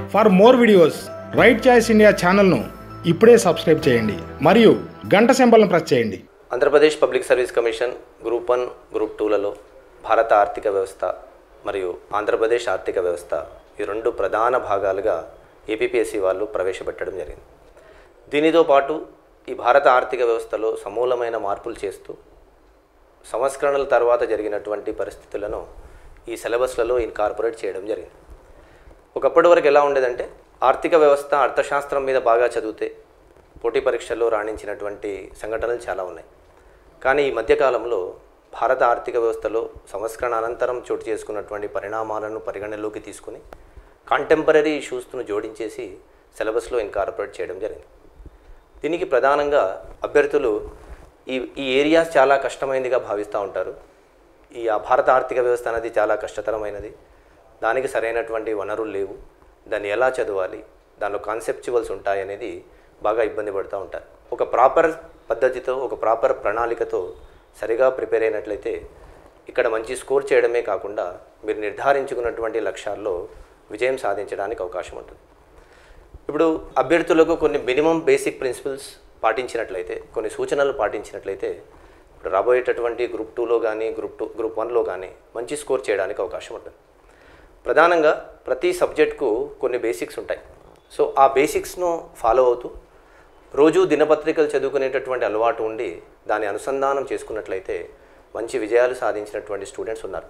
for more videos right choice India ఛానల్ను ఇప్పుడే subscribe చేయండి మరియు గంట సింబల్ను ప్రెస్ చేయండి Andhra Pradesh public service commission group one group టూలలో భారత ఆర్థిక వ్యవస్థ మరియు ఆంధ్రప్రదేశ్ ఆర్థిక వ్యవస్థ ఈ రెండు ప్రధాన భాగాలుగా ఏపీపీఎస్సీ వాళ్ళు ప్రవేశపెట్టడం జరిగింది దీనితో పాటు ఈ భారత ఆర్థిక వ్యవస్థలో సమూలమైన మార్పులు చేస్తూ సంస్కరణల తర్వాత జరిగినటువంటి పరిస్థితులను ఈ సిలబస్లలో ఇన్కార్పొరేట్ చేయడం జరిగింది ఒకప్పటి వరకు ఎలా ఉండేదంటే ఆర్థిక వ్యవస్థ అర్థశాస్త్రం మీద బాగా చదివితే పోటీ పరీక్షల్లో రాణించినటువంటి సంఘటనలు చాలా ఉన్నాయి కానీ ఈ మధ్యకాలంలో భారత ఆర్థిక వ్యవస్థలో సంస్కరణ అనంతరం చోటు చేసుకున్నటువంటి పరిణామాలను పరిగణనలోకి తీసుకుని కాంటెంపరీ ఇష్యూస్ను జోడించేసి సిలబస్లో ఇన్కార్పొరేట్ చేయడం జరిగింది దీనికి ప్రధానంగా అభ్యర్థులు ఈ ఈ ఏరియాస్ చాలా కష్టమైనదిగా భావిస్తూ ఉంటారు ఈ ఆ భారత ఆర్థిక వ్యవస్థ అనేది చాలా కష్టతరమైనది దానికి సరైనటువంటి వనరులు లేవు దాన్ని ఎలా చదవాలి దానిలో కాన్సెప్చువల్స్ ఉంటాయి అనేది బాగా ఇబ్బంది పడుతూ ఉంటారు ఒక ప్రాపర్ పద్ధతితో ఒక ప్రాపర్ ప్రణాళికతో సరిగా ప్రిపేర్ అయినట్లయితే ఇక్కడ మంచి స్కోర్ చేయడమే కాకుండా మీరు నిర్ధారించుకున్నటువంటి లక్ష్యాల్లో విజయం సాధించడానికి అవకాశం ఉంటుంది ఇప్పుడు అభ్యర్థులకు కొన్ని మినిమం బేసిక్ ప్రిన్సిపల్స్ పాటించినట్లయితే కొన్ని సూచనలు పాటించినట్లయితే ఇప్పుడు రాబోయేటటువంటి గ్రూప్ టూలో కానీ గ్రూప్ టూ గ్రూప్ వన్లో కానీ మంచి స్కోర్ చేయడానికి అవకాశం ఉంటుంది ప్రధానంగా ప్రతి సబ్జెక్ట్కు కొన్ని బేసిక్స్ ఉంటాయి సో ఆ బేసిక్స్ను ఫాలో అవుతూ రోజు దినపత్రికలు చదువుకునేటటువంటి అలవాటు ఉండి దాన్ని అనుసంధానం చేసుకున్నట్లయితే మంచి విజయాలు సాధించినటువంటి స్టూడెంట్స్ ఉన్నారు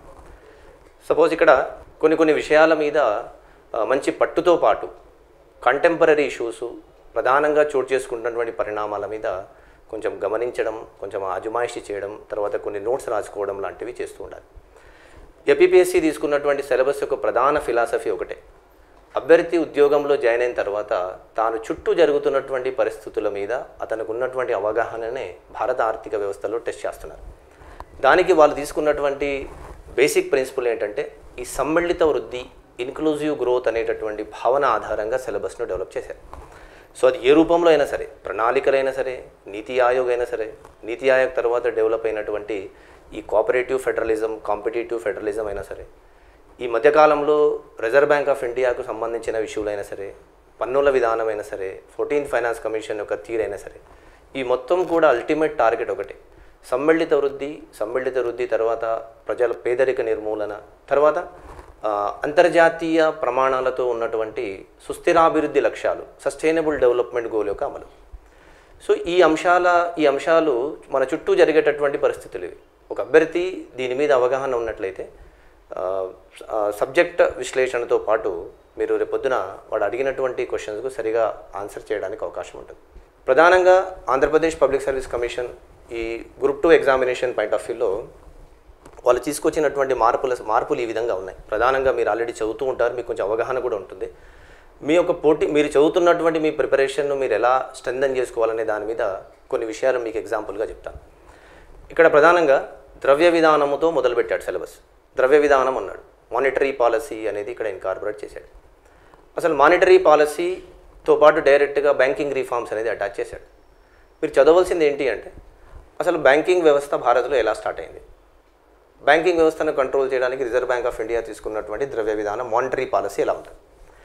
సపోజ్ ఇక్కడ కొన్ని కొన్ని విషయాల మీద ఆ, మంచి పట్టుతో పాటు కంటెంపరీ ఇష్యూస్ ప్రధానంగా చోటు చేసుకుంటున్నటువంటి పరిణామాల మీద కొంచెం గమనించడం కొంచెం అజమాయిషి చేయడం తర్వాత కొన్ని నోట్స్ రాసుకోవడం లాంటివి చేస్తూ ఉండాలి ఏపీపీఎస్సీ తీసుకున్నటువంటి సిలబస్ యొక్క ప్రధాన ఫిలాసఫీ ఒకటే అభ్యర్థి ఉద్యోగంలో జాయిన్ అయిన తర్వాత తాను చుట్టూ జరుగుతున్నటువంటి పరిస్థితుల మీద అతనికి ఉన్నటువంటి అవగాహననే భారత ఆర్థిక వ్యవస్థలో టెస్ట్ చేస్తున్నారు దానికి వాళ్ళు తీసుకున్నటువంటి బేసిక్ ప్రిన్సిపల్ ఏంటంటే ఈ సమ్మిళిత వృద్ధి ఇన్క్లూజివ్ గ్రోత్ అనేటటువంటి భావన ఆధారంగా సిలబస్ను డెవలప్ చేశారు సో అది ఏ రూపంలో అయినా సరే ప్రణాళికలైనా సరే నీతి ఆయోగ్ అయినా సరే నీతి ఆయోగ్ తర్వాత డెవలప్ అయినటువంటి ఈ కోఆపరేటివ్ ఫెడరలిజం కాంపిటేటివ్ ఫెడరలిజం అయినా సరే ఈ మధ్యకాలంలో రిజర్వ్ బ్యాంక్ ఆఫ్ ఇండియాకు సంబంధించిన విషయాలైనా సరే పన్నుల విధానమైనా సరే ఫోర్టీన్ ఫైనాన్స్ కమిషన్ యొక్క తీరైనా సరే ఈ మొత్తం కూడా అల్టిమేట్ టార్గెట్ ఒకటే సమ్మిళిత వృద్ధి సమ్మిళిత వృద్ధి తర్వాత ప్రజల పేదరిక నిర్మూలన తర్వాత ఆ, అంతర్జాతీయ ప్రమాణాలతో ఉన్నటువంటి సుస్థిరాభివృద్ధి లక్ష్యాలు సస్టైనబుల్ డెవలప్మెంట్ గోల్ యొక్క అమలు సో ఈ అంశాల ఈ అంశాలు మన చుట్టూ జరిగేటటువంటి పరిస్థితులు ఇవి ఒక అభ్యర్థి దీని మీద అవగాహన ఉన్నట్లయితే ఆ, ఆ, సబ్జెక్ట్ విశ్లేషణతో పాటు మీరు రేపొద్దున వాడు అడిగినటువంటి క్వశ్చన్స్కు సరిగా ఆన్సర్ చేయడానికి అవకాశం ఉంటుంది ప్రధానంగా ఆంధ్రప్రదేశ్ పబ్లిక్ సర్వీస్ కమిషన్ ఈ group two examination point of వ్యూలో వాళ్ళు తీసుకొచ్చినటువంటి మార్పుల మార్పులు ఈ విధంగా ఉన్నాయి ప్రధానంగా మీరు ఆల్రెడీ చదువుతూ ఉంటారు మీకు కొంచెం అవగాహన కూడా ఉంటుంది మీ యొక్క పోటీ మీరు చదువుతున్నటువంటి మీ ప్రిపరేషన్ను మీరు ఎలా స్ట్రెంథన్ చేసుకోవాలనే దాని మీద కొన్ని విషయాలు మీకు ఎగ్జాంపుల్గా చెప్తాను ఇక్కడ ప్రధానంగా ద్రవ్య విధానముతో మొదలుపెట్టాడు సిలబస్ ద్రవ్య విధానం అన్నాడు మానిటరీ పాలసీ అనేది ఇక్కడ ఇన్కార్పొరేట్ చేశాడు అసలు మానిటరీ పాలసీతో పాటు డైరెక్ట్గా బ్యాంకింగ్ రిఫార్మ్స్ అనేది అటాచ్ చేశాడు మీరు చదవలసింది ఏంటి అంటే అసలు బ్యాంకింగ్ వ్యవస్థ భారత్లో ఎలా స్టార్ట్ అయింది బ్యాంకింగ్ వ్యవస్థను కంట్రోల్ చేయడానికి రిజర్వ్ బ్యాంక్ ఆఫ్ ఇండియా తీసుకున్నటువంటి ద్రవ్య విధానం మానిటరీ పాలసీ ఎలా ఉంటుంది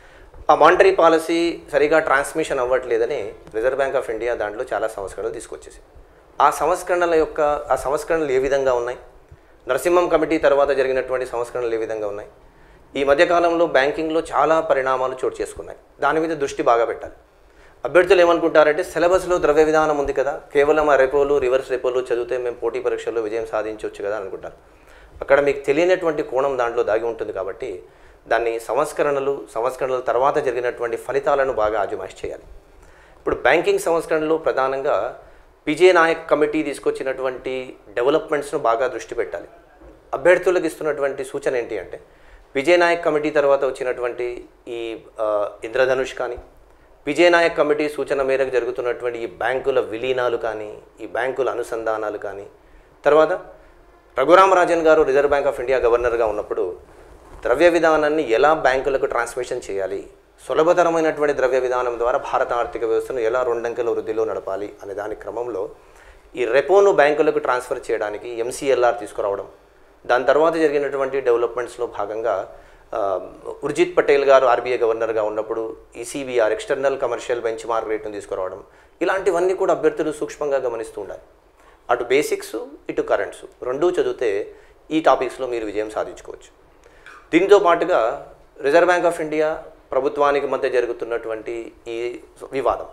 ఆ మానిటరీ పాలసీ సరిగా ట్రాన్స్మిషన్ అవ్వట్లేదని రిజర్వ్ బ్యాంక్ ఆఫ్ ఇండియా దాంట్లో చాలా సంస్కరణలు తీసుకొచ్చేసి ఆ సంస్కరణల యొక్క ఆ సంస్కరణలు ఏ విధంగా ఉన్నాయి నరసింహం కమిటీ తర్వాత జరిగినటువంటి సంస్కరణలు ఏ విధంగా ఉన్నాయి ఈ మధ్యకాలంలో బ్యాంకింగ్లో చాలా పరిణామాలు చోటు చేసుకున్నాయి దాని మీద దృష్టి బాగా పెట్టాలి అభ్యర్థులు ఏమనుకుంటారంటే సిలబస్లో ద్రవ్య విధానం ఉంది కదా కేవలం ఆ రెపోలు రివర్స్ రెపోలు చదివితే మేము పోటీ పరీక్షల్లో విజయం సాధించవచ్చు కదా అనుకుంటారు అక్కడ మీకు తెలియనటువంటి కోణం దాంట్లో దాగి ఉంటుంది కాబట్టి దాన్ని సంస్కరణలు సంస్కరణల తర్వాత జరిగినటువంటి ఫలితాలను బాగా ఆజమాయిష్ చేయాలి ఇప్పుడు బ్యాంకింగ్ సంస్కరణలో ప్రధానంగా పిజే నాయక్ కమిటీ తీసుకొచ్చినటువంటి డెవలప్మెంట్స్ను బాగా దృష్టి పెట్టాలి అభ్యర్థులకు ఇస్తున్నటువంటి సూచన ఏంటి అంటే విజయ్ నాయక్ కమిటీ తర్వాత వచ్చినటువంటి ఈ ఆ, ఇంద్రధనుష్ కానీ విజయ్ నాయక్ కమిటీ సూచన మేరకు జరుగుతున్నటువంటి ఈ బ్యాంకుల విలీనాలు కానీ ఈ బ్యాంకుల అనుసంధానాలు కానీ తర్వాత రఘురామరాజన్ గారు రిజర్వ్ బ్యాంక్ ఆఫ్ ఇండియా గవర్నర్గా ఉన్నప్పుడు ద్రవ్య విధానాన్ని ఎలా బ్యాంకులకు ట్రాన్స్మిషన్ చేయాలి సులభతరమైనటువంటి ద్రవ్య విధానం ద్వారా భారత ఆర్థిక వ్యవస్థను ఎలా రెండంకెల వృద్ధిలో నడపాలి అనే దాని క్రమంలో ఈ రెపోను బ్యాంకులకు ట్రాన్స్ఫర్ చేయడానికి ఎంసీఎల్ఆర్ తీసుకురావడం దాని తర్వాత జరిగినటువంటి డెవలప్మెంట్స్లో భాగంగా ఆ, ఉర్జిత్ పటేల్ గారు ఆర్బీఐ గవర్నర్గా ఉన్నప్పుడు ECBR external commercial benchmark రేట్ను తీసుకురావడం ఇలాంటివన్నీ కూడా అభ్యర్థులు సూక్ష్మంగా గమనిస్తూ ఉండాలి అటు బేసిక్స్ ఇటు కరెంట్స్ రెండూ చదివితే ఈ టాపిక్స్లో మీరు విజయం సాధించుకోవచ్చు దీంతో పాటుగా రిజర్వ్ బ్యాంక్ ఆఫ్ ఇండియా ప్రభుత్వానికి మధ్య జరుగుతున్నటువంటి ఈ వివాదం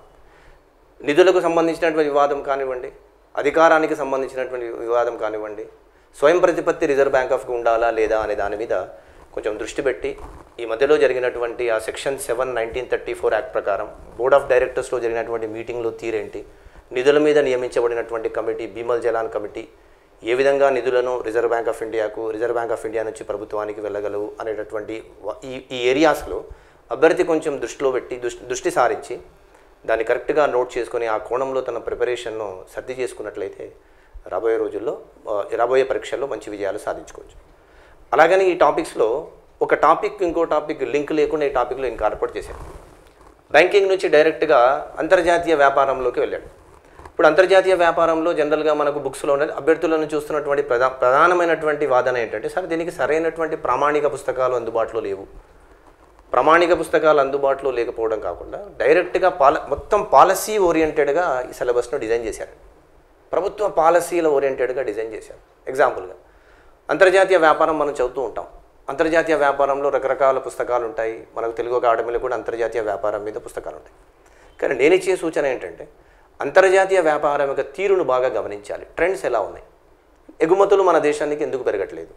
నిధులకు సంబంధించినటువంటి వివాదం కానివ్వండి అధికారానికి సంబంధించినటువంటి వివాదం కానివ్వండి స్వయం ప్రతిపత్తి రిజర్వ్ బ్యాంక్ ఆఫ్కి ఉండాలా లేదా అనే దాని మీద కొంచెం దృష్టి పెట్టి ఈ మధ్యలో జరిగినటువంటి ఆ section seven nineteen thirty four act ప్రకారం బోర్డ్ ఆఫ్ డైరెక్టర్స్లో జరిగినటువంటి మీటింగ్లో తీరేంటి నిధుల మీద నియమించబడినటువంటి కమిటీ భీమల్ జలాన్ కమిటీ ఏ విధంగా నిధులను రిజర్వ్ బ్యాంక్ ఆఫ్ ఇండియాకు రిజర్వ్ బ్యాంక్ ఆఫ్ ఇండియా నుంచి ప్రభుత్వానికి వెళ్ళగలవు అనేటటువంటి వ- ఈ ఈ ఏరియాస్లో అభ్యర్థి కొంచెం దృష్టిలో పెట్టి దృష్టి దృష్టి సారించి దాన్ని కరెక్ట్గా నోట్ చేసుకొని ఆ కోణంలో తన ప్రిపరేషన్ను సర్ది చేసుకున్నట్లయితే రాబోయే రోజుల్లో ఆ, రాబోయే పరీక్షల్లో మంచి విజయాలు సాధించుకోవచ్చు అలాగని ఈ టాపిక్స్లో ఒక టాపిక్ ఇంకో టాపిక్ లింక్ లేకుండా ఈ టాపిక్లో ఇన్కార్పొరేట్ చేశాను బ్యాంకింగ్ నుంచి డైరెక్ట్గా అంతర్జాతీయ వ్యాపారంలోకి వెళ్ళాడు ఇప్పుడు అంతర్జాతీయ వ్యాపారంలో జనరల్గా మనకు బుక్స్లో ఉన్నది అభ్యర్థులను చూస్తున్నటువంటి ప్రధా ప్రధానమైనటువంటి వాదన ఏంటంటే సార్ దీనికి సరైనటువంటి ప్రామాణిక పుస్తకాలు అందుబాటులో లేవు ప్రామాణిక పుస్తకాలు అందుబాటులో లేకపోవడం కాకుండా డైరెక్ట్గా పాల మొత్తం పాలసీ ఓరియంటెడ్గా ఈ సిలబస్ను డిజైన్ చేశారు ప్రభుత్వ పాలసీల ఓరియంటెడ్గా డిజైన్ చేశారు ఎగ్జాంపుల్గా అంతర్జాతీయ వ్యాపారం మనం చదువుతూ ఉంటాం అంతర్జాతీయ వ్యాపారంలో రకరకాల పుస్తకాలు ఉంటాయి మనకు తెలుగు అకాడమీలో కూడా అంతర్జాతీయ వ్యాపారం మీద పుస్తకాలు ఉంటాయి కానీ నేను ఇచ్చే సూచన ఏంటంటే అంతర్జాతీయ వ్యాపారం యొక్క తీరును బాగా గమనించాలి ట్రెండ్స్ ఎలా ఉన్నాయి ఎగుమతులు మన దేశానికి ఎందుకు పెరగట్లేదు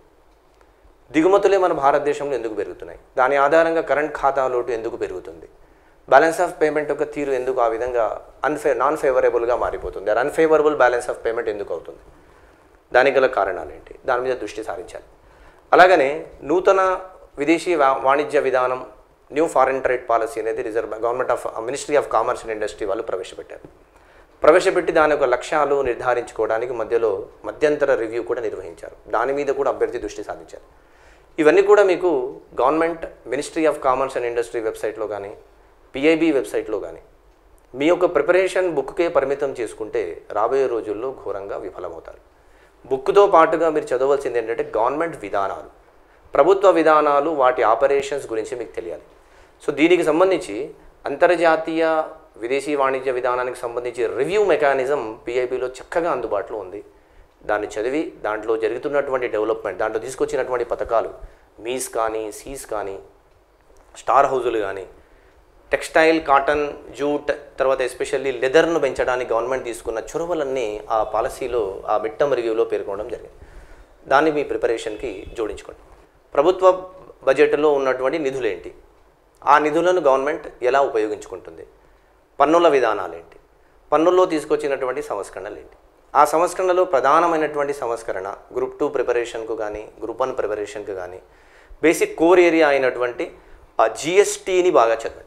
దిగుమతులే మన భారతదేశంలో ఎందుకు పెరుగుతున్నాయి దాని ఆధారంగా కరెంట్ ఖాతా లోటు ఎందుకు పెరుగుతుంది బ్యాలెన్స్ ఆఫ్ పేమెంట్ యొక్క తీరు ఎందుకు ఆ విధంగా అన్ఫే నాన్ ఫేవరబుల్గా మారిపోతుంది or unfavourable balance of payment ఎందుకు అవుతుంది దానికి గల కారణాలు ఏంటి దాని మీద దృష్టి సారించాలి అలాగనే నూతన విదేశీ వా- వాణిజ్య విధానం న్యూ ఫారిన్ ట్రేడ్ పాలసీ అనేది Reserve Bank government of ministry of commerce and industry వాళ్ళు ప్రవేశపెట్టారు ప్రవేశపెట్టి దాని యొక్క లక్ష్యాలు నిర్ధారించుకోవడానికి మధ్యలో మధ్యంతర రివ్యూ కూడా నిర్వహించారు దాని మీద కూడా అభ్యర్థి దృష్టి సాధించారు ఇవన్నీ కూడా మీకు government ministry of commerce and industry వెబ్సైట్లో కానీ పిఐబి వెబ్సైట్లో కానీ మీ యొక్క ప్రిపరేషన్ బుక్కే పరిమితం చేసుకుంటే రాబోయే రోజుల్లో ఘోరంగా విఫలమవుతారు బుక్తో పాటుగా మీరు చదవలసింది ఏంటంటే గవర్నమెంట్ విధానాలు ప్రభుత్వ విధానాలు వాటి ఆపరేషన్స్ గురించి మీకు తెలియాలి సో దీనికి సంబంధించి అంతర్జాతీయ విదేశీ వాణిజ్య విధానానికి సంబంధించి రివ్యూ మెకానిజం పిఐబిలో చక్కగా అందుబాటులో ఉంది దాన్ని చదివి దాంట్లో జరుగుతున్నటువంటి డెవలప్మెంట్ దాంట్లో తీసుకొచ్చినటువంటి పథకాలు మీస్ కానీ సీస్ కానీ స్టార్ హౌజులు కానీ టెక్స్టైల్ కాటన్ జూట్ తర్వాత ఎస్పెషల్లీ లెదర్ను పెంచడానికి గవర్నమెంట్ తీసుకున్న చొరవలన్నీ ఆ పాలసీలో ఆ మిడ్ టర్మ్ రివ్యూలో పేర్కొనడం జరిగింది దాన్ని మీ ప్రిపరేషన్కి జోడించుకోండి ప్రభుత్వ బడ్జెట్లో ఉన్నటువంటి నిధులేంటి ఆ నిధులను గవర్నమెంట్ ఎలా ఉపయోగించుకుంటుంది పన్నుల విధానాలు ఏంటి పన్నుల్లో తీసుకొచ్చినటువంటి సంస్కరణలు ఏంటి ఆ సంస్కరణలో ప్రధానమైనటువంటి సంస్కరణ గ్రూప్ టూ ప్రిపరేషన్కు కానీ గ్రూప్ వన్ ప్రిపరేషన్కి కానీ బేసిక్ కోర్ ఏరియా అయినటువంటి ఆ జిఎస్టీని బాగా చదవండి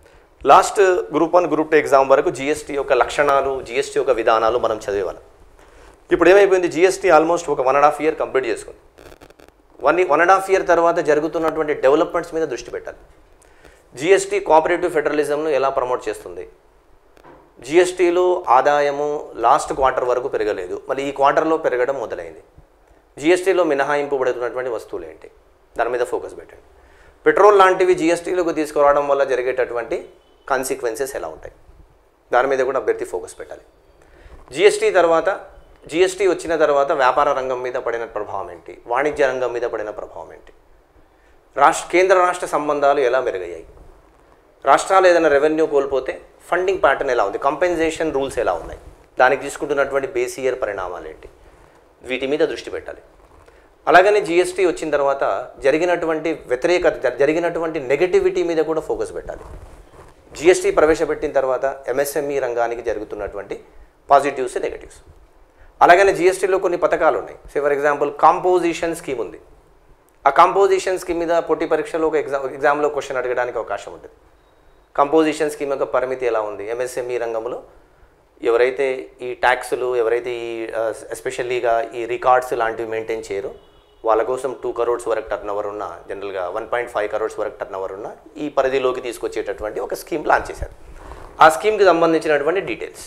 last group one group two exam వరకు జిఎస్టీ యొక్క లక్షణాలు జిఎస్టీ యొక్క విధానాలు మనం చదివేవాళ్ళం ఇప్పుడు ఏమైపోయింది జిఎస్టీ ఆల్మోస్ట్ ఒక one and half year complete చేసుకుంది one one and half year తర్వాత జరుగుతున్నటువంటి డెవలప్మెంట్స్ మీద దృష్టి పెట్టాలి జిఎస్టీ కోఆపరేటివ్ ఫెడరలిజంను ఎలా ప్రమోట్ చేస్తుంది జిఎస్టీలో ఆదాయము లాస్ట్ క్వార్టర్ వరకు పెరగలేదు మళ్ళీ ఈ క్వార్టర్లో పెరగడం మొదలైంది జిఎస్టీలో మినహాయింపబడుతున్నటువంటి వస్తువులు ఏంటి దాని మీద ఫోకస్ పెట్టండి పెట్రోల్ లాంటివి జిఎస్టీలోకి తీసుకురావడం వల్ల జరిగేటటువంటి కాన్సిక్వెన్సెస్ ఎలా ఉంటాయి దాని మీద కూడా అభ్యర్థి ఫోకస్ పెట్టాలి జిఎస్టీ తర్వాత జిఎస్టీ వచ్చిన తర్వాత వ్యాపార రంగం మీద పడిన ప్రభావం ఏంటి వాణిజ్య రంగం మీద పడిన ప్రభావం ఏంటి రాష్ట్ర కేంద్ర రాష్ట్ర సంబంధాలు ఎలా మెరుగయ్యాయి రాష్ట్రాలు ఏదైనా రెవెన్యూ కోల్పోతే ఫండింగ్ ప్యాటర్న్ ఎలా ఉంది కంపెన్సేషన్ రూల్స్ ఎలా ఉన్నాయి దానికి తీసుకుంటున్నటువంటి బేస్ ఇయర్ పరిణామాలు ఏంటి వీటి మీద దృష్టి పెట్టాలి అలాగనే జిఎస్టీ వచ్చిన తర్వాత జరిగినటువంటి వ్యతిరేకత జ- జరిగినటువంటి నెగటివిటీ మీద కూడా ఫోకస్ పెట్టాలి జిఎస్టీ ప్రవేశపెట్టిన తర్వాత ఎంఎస్ఎంఈ రంగానికి జరుగుతున్నటువంటి పాజిటివ్స్ నెగటివ్స్ అలాగనే జిఎస్టీలో కొన్ని పథకాలు ఉన్నాయి so for example composition scheme ఉంది ఆ కాంపోజిషన్ స్కీమ్ మీద పోటీ పరీక్షలో ఒక ఎగ్జామ్ ఎగ్జామ్లో క్వశ్చన్ అడగడానికి అవకాశం ఉంటుంది కంపోజిషన్ స్కీమ్ యొక్క పరిమితి ఎలా ఉంది ఎంఎస్ఎంఈ రంగంలో ఎవరైతే ఈ ట్యాక్సులు ఎవరైతే ఈ ఎస్పెషల్లీగా ఈ రికార్డ్స్ లాంటివి మెయింటైన్ చేయరో వాళ్ళ కోసం టూ కరోడ్స్ వరకు టర్న్ ఓవర్ ఉన్న జనరల్గా వన్ పాయింట్ ఫైవ్ కరోడ్స్ వరకు టర్న్ ఓవర్ ఉన్న ఈ పరిధిలోకి తీసుకొచ్చేటటువంటి ఒక స్కీమ్ లాంచ్ చేశారు ఆ స్కీమ్కి సంబంధించినటువంటి డీటెయిల్స్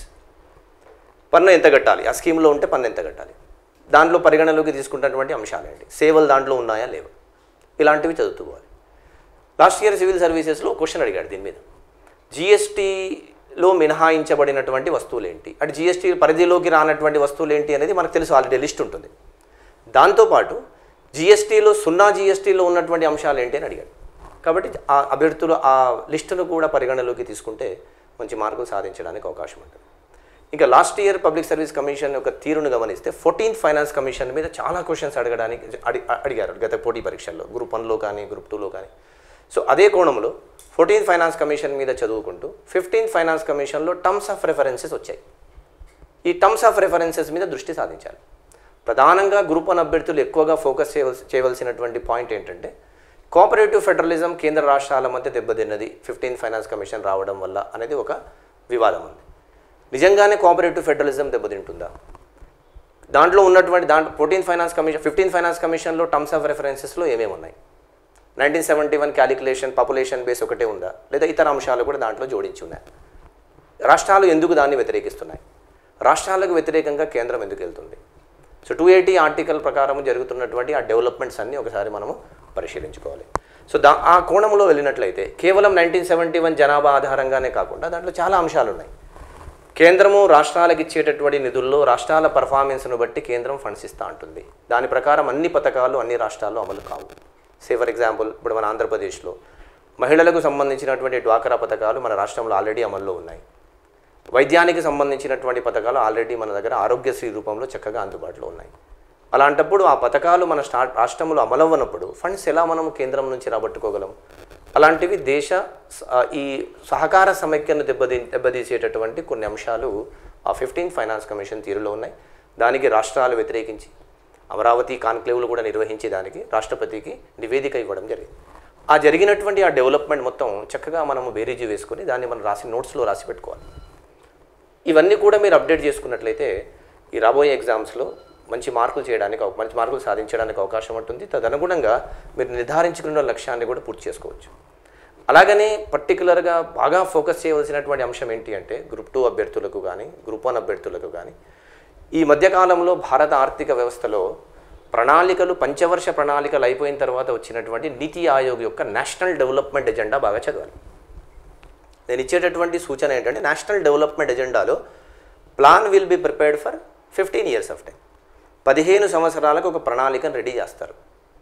పన్ను ఎంత కట్టాలి ఆ స్కీమ్లో ఉంటే పన్ను ఎంత కట్టాలి దాంట్లో పరిగణలోకి తీసుకున్నటువంటి అంశాలు ఏంటి సేవలు దాంట్లో ఉన్నాయా లేవా ఇలాంటివి చదువుకోవాలి లాస్ట్ ఇయర్ సివిల్ సర్వీసెస్లో క్వశ్చన్ అడిగాడు దీని మీద జిఎస్టీలో మినహాయించబడినటువంటి వస్తువులు ఏంటి అంటే జిఎస్టీ పరిధిలోకి రానటువంటి వస్తువులు ఏంటి అనేది మనకు తెలుసు ఆల్రెడీ లిస్ట్ ఉంటుంది దాంతోపాటు జిఎస్టీలో సున్నా జిఎస్టీలో ఉన్నటువంటి అంశాలు ఏంటి అని అడిగాడు కాబట్టి ఆ అభ్యర్థులు ఆ లిస్టును కూడా పరిగణలోకి తీసుకుంటే మంచి మార్కులు సాధించడానికి అవకాశం ఉంటుంది ఇంకా last year public service commission యొక్క తీరును గమనిస్తే ఫోర్టీన్త్ ఫైనాన్స్ కమిషన్ మీద చాలా క్వశ్చన్స్ అడగడానికి అడి అడిగారు గత పోటీ పరీక్షల్లో గ్రూప్ వన్లో కానీ గ్రూప్ టూలో కానీ సో అదే కోణంలో ఫోర్టీన్త్ ఫైనాన్స్ కమిషన్ మీద చదువుకుంటూ ఫిఫ్టీన్త్ ఫైనాన్స్ కమిషన్లో టర్మ్స్ ఆఫ్ రెఫరెన్సెస్ వచ్చాయి ఈ టర్మ్స్ ఆఫ్ రెఫరెన్సెస్ మీద దృష్టి సాధించాలి ప్రధానంగా గ్రూప్ వన్ అభ్యర్థులు ఎక్కువగా ఫోకస్ చేయవలసి చేయవలసినటువంటి పాయింట్ ఏంటంటే కోఆపరేటివ్ ఫెడరలిజం కేంద్ర రాష్ట్రాల మధ్య దెబ్బతిన్నది ఫిఫ్టీన్త్ ఫైనాన్స్ కమిషన్ రావడం వల్ల అనేది ఒక వివాదం ఉంది నిజంగానే కోఆపరేటివ్ ఫెడరలిజం దెబ్బతింటుందా దాంట్లో ఉన్నటువంటి దాంట్లో fourteenth finance commission fifteenth finance కమిషన్లో టర్మ్స్ ఆఫ్ రెఫరెన్సెస్లో ఏమేమి ఉన్నాయి nineteen seventy one calculation population base ఒకటే ఉందా లేదా ఇతర అంశాలు కూడా దాంట్లో జోడించి ఉన్నాయి రాష్ట్రాలు ఎందుకు దాన్ని వ్యతిరేకిస్తున్నాయి రాష్ట్రాలకు వ్యతిరేకంగా కేంద్రం ఎందుకు వెళ్తుంది సో టూ ఎయిటీ ఆర్టికల్ ప్రకారం జరుగుతున్నటువంటి ఆ డెవలప్మెంట్స్ అన్నీ ఒకసారి మనము పరిశీలించుకోవాలి సో దా ఆ కోణంలో వెళ్ళినట్లయితే కేవలం నైన్టీన్ సెవెంటీ వన్ జనాభా ఆధారంగానే కాకుండా దాంట్లో చాలా అంశాలు ఉన్నాయి కేంద్రము రాష్ట్రాలకు ఇచ్చేటటువంటి నిధుల్లో రాష్ట్రాల పర్ఫార్మెన్స్ను బట్టి కేంద్రం ఫండ్స్ ఇస్తూ ఉంటుంది దాని ప్రకారం అన్ని పథకాలు అన్ని రాష్ట్రాల్లో అమలు కావు సే ఫర్ ఎగ్జాంపుల్ ఇప్పుడు మన ఆంధ్రప్రదేశ్లో మహిళలకు సంబంధించినటువంటి డ్వాకరా పథకాలు మన రాష్ట్రంలో ఆల్రెడీ అమల్లో ఉన్నాయి వైద్యానికి సంబంధించినటువంటి పథకాలు ఆల్రెడీ మన దగ్గర ఆరోగ్యశ్రీ రూపంలో చక్కగా అందుబాటులో ఉన్నాయి అలాంటప్పుడు ఆ పథకాలు మన స్టార్ట్ రాష్ట్రంలో అమలవ్వనప్పుడు ఫండ్స్ ఎలా మనం కేంద్రం నుంచి రాబట్టుకోగలం అలాంటివి దేశ స- ఆ, ఈ సహకార సమైక్యను దెబ్బతీ దెబ్బతీసేటటువంటి కొన్ని అంశాలు ఆ ఫిఫ్టీన్త్ ఫైనాన్స్ కమిషన్ తీరులో ఉన్నాయి దానికి రాష్ట్రాలు వ్యతిరేకించి అమరావతి కాన్క్లేవ్లు కూడా నిర్వహించి దానికి రాష్ట్రపతికి నివేదిక ఇవ్వడం జరిగింది ఆ జరిగినటువంటి ఆ డెవలప్మెంట్ మొత్తం చక్కగా మనము బేరీజు వేసుకొని దాన్ని మనం రాసి నోట్స్లో రాసి పెట్టుకోవాలి ఇవన్నీ కూడా మీరు అప్డేట్ చేసుకున్నట్లయితే ఈ రాబోయే ఎగ్జామ్స్లో మంచి మార్కులు చేయడానికి అవ- మంచి మార్కులు సాధించడానికి అవకాశం ఉంటుంది తదనుగుణంగా మీరు నిర్ధారించుకున్న లక్ష్యాన్ని కూడా పూర్తి చేసుకోవచ్చు అలాగనే పర్టికులర్గా బాగా ఫోకస్ చేయవలసినటువంటి అంశం ఏంటి అంటే గ్రూప్ టూ అభ్యర్థులకు కానీ గ్రూప్ వన్ అభ్యర్థులకు కానీ ఈ మధ్యకాలంలో భారత ఆర్థిక వ్యవస్థలో ప్రణాళికలు పంచవర్ష ప్రణాళికలు అయిపోయిన తర్వాత వచ్చినటువంటి నీతి ఆయోగ్ యొక్క నేషనల్ డెవలప్మెంట్ ఎజెండా బాగా చదవాలి నేను ఇచ్చేటటువంటి సూచన ఏంటంటే నేషనల్ డెవలప్మెంట్ ఎజెండాలో plan will be prepared for fifteen years of time పదిహేను సంవత్సరాలకు ఒక ప్రణాళికను రెడీ చేస్తారు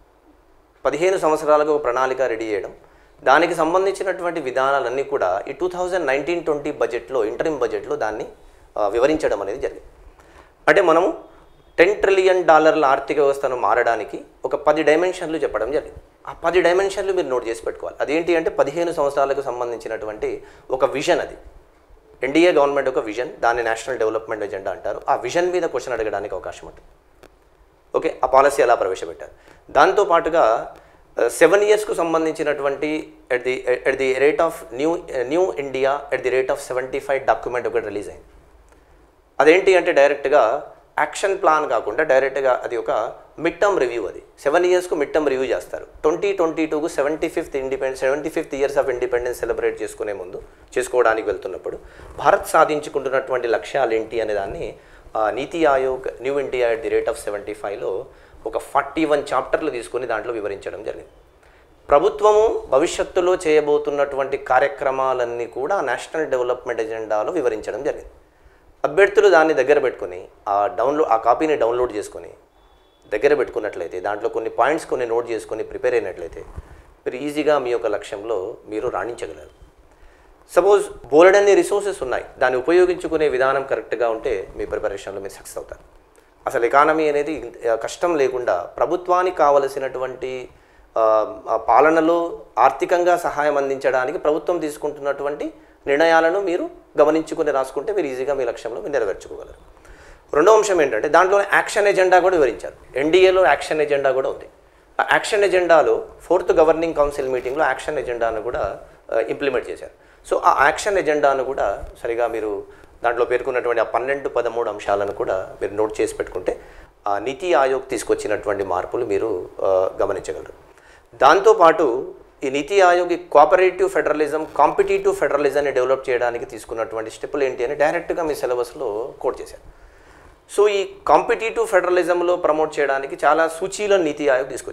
పదిహేను సంవత్సరాలకు ఒక ప్రణాళిక రెడీ చేయడం దానికి సంబంధించినటువంటి విధానాలన్నీ కూడా ఈ టూ థౌజండ్ నైన్టీన్ ట్వంటీ బడ్జెట్లో ఇంటరిమ్ బడ్జెట్లో దాన్ని ఆ, వివరించడం అనేది జరిగింది అంటే మనము టెన్ ట్రిలియన్ డాలర్ల ఆర్థిక వ్యవస్థను మారడానికి ఒక పది డైమెన్షన్లు చెప్పడం జరిగింది ఆ పది డైమెన్షన్లు మీరు నోట్ చేసి పెట్టుకోవాలి అదేంటి అంటే పదిహేను సంవత్సరాలకు సంబంధించినటువంటి ఒక విజన్ అది ఎన్డీఏ గవర్నమెంట్ ఒక విజన్ దాన్ని నేషనల్ డెవలప్మెంట్ ఎజెండా అంటారు ఆ విజన్ మీద క్వశ్చన్ అడగడానికి అవకాశం ఉంటుంది ఓకే ఆ పాలసీ ఎలా ప్రవేశపెట్టారు దాంతో పాటుగా సెవెన్ ఇయర్స్కు సంబంధించినటువంటి at the at the rate of new new India at the rate of seventy five document ఒకటి రిలీజ్ అయింది అదేంటి అంటే డైరెక్ట్గా యాక్షన్ ప్లాన్ కాకుండా డైరెక్ట్గా అది ఒక మిడ్ టర్మ్ రివ్యూ అది సెవెన్ ఇయర్స్కు మిడ్ టర్మ్ రివ్యూ చేస్తారు ట్వంటీ ట్వంటీ టూకు seventy fifth independence seventy fifth years of independence celebrate చేసుకునే ముందు చేసుకోవడానికి వెళ్తున్నప్పుడు భారత్ సాధించుకుంటున్నటువంటి లక్ష్యాలు ఏంటి అనే దాన్ని ఆ, NITI Aayog new India at the rate of seventy ఫైవ్లో ఒక ఫార్టీ వన్ చాప్టర్లు తీసుకొని దాంట్లో వివరించడం జరిగింది ప్రభుత్వము భవిష్యత్తులో చేయబోతున్నటువంటి కార్యక్రమాలన్నీ కూడా నేషనల్ డెవలప్మెంట్ ఎజెండాలో వివరించడం జరిగింది అభ్యర్థులు దాన్ని దగ్గర పెట్టుకొని ఆ డౌన్లోడ్ ఆ కాపీని డౌన్లోడ్ చేసుకొని దగ్గర పెట్టుకున్నట్లయితే దాంట్లో కొన్ని పాయింట్స్ కొన్ని నోట్ చేసుకొని ప్రిపేర్ అయినట్లయితే మీరు ఈజీగా మీ యొక్క లక్ష్యంలో మీరు రాణించగలరు సపోజ్ బోలెడన్ని రిసోర్సెస్ ఉన్నాయి దాన్ని ఉపయోగించుకునే విధానం కరెక్ట్గా ఉంటే మీ ప్రిపరేషన్లో మీరు సక్సెస్ అవుతారు అసలు ఎకానమీ అనేది ఇంత- కష్టం లేకుండా ప్రభుత్వానికి కావలసినటువంటి ఆ, ఆ పాలనలో ఆర్థికంగా సహాయం అందించడానికి ప్రభుత్వం తీసుకుంటున్నటువంటి నిర్ణయాలను మీరు గమనించుకుని రాసుకుంటే మీరు ఈజీగా మీ లక్ష్యంలో మీరు నెరవేర్చుకోగలరు రెండో అంశం ఏంటంటే దాంట్లో యాక్షన్ ఎజెండా కూడా వివరించారు ఎన్డీఏలో యాక్షన్ ఎజెండా కూడా ఉంది ఆ యాక్షన్ ఎజెండాలో ఫోర్త్ గవర్నింగ్ కౌన్సిల్ మీటింగ్లో యాక్షన్ ఎజెండాను కూడా ఇంప్లిమెంట్ చేశారు సో ఆ యాక్షన్ ఎజెండాను కూడా సరిగా మీరు దాంట్లో పేర్కొన్నటువంటి ఆ పన్నెండు పదమూడు అంశాలను కూడా మీరు నోట్ చేసి పెట్టుకుంటే ఆ నీతి ఆయోగ్ తీసుకొచ్చినటువంటి మార్పులు మీరు ఆ, గమనించగలరు దాంతోపాటు ఈ నీతి ఆయోగ్ ఈ కోఆపరేటివ్ ఫెడరలిజం కాంపిటేటివ్ ఫెడరలిజాన్ని డెవలప్ చేయడానికి తీసుకున్నటువంటి స్టెప్పులు ఏంటి అని డైరెక్ట్గా మీ సిలబస్లో కోట్ చేశారు సో ఈ కాంపిటేటివ్ ఫెడరలిజంలో ప్రమోట్ చేయడానికి చాలా సూచీలను నీతి ఆయోగ్ తీసుకొచ్చింది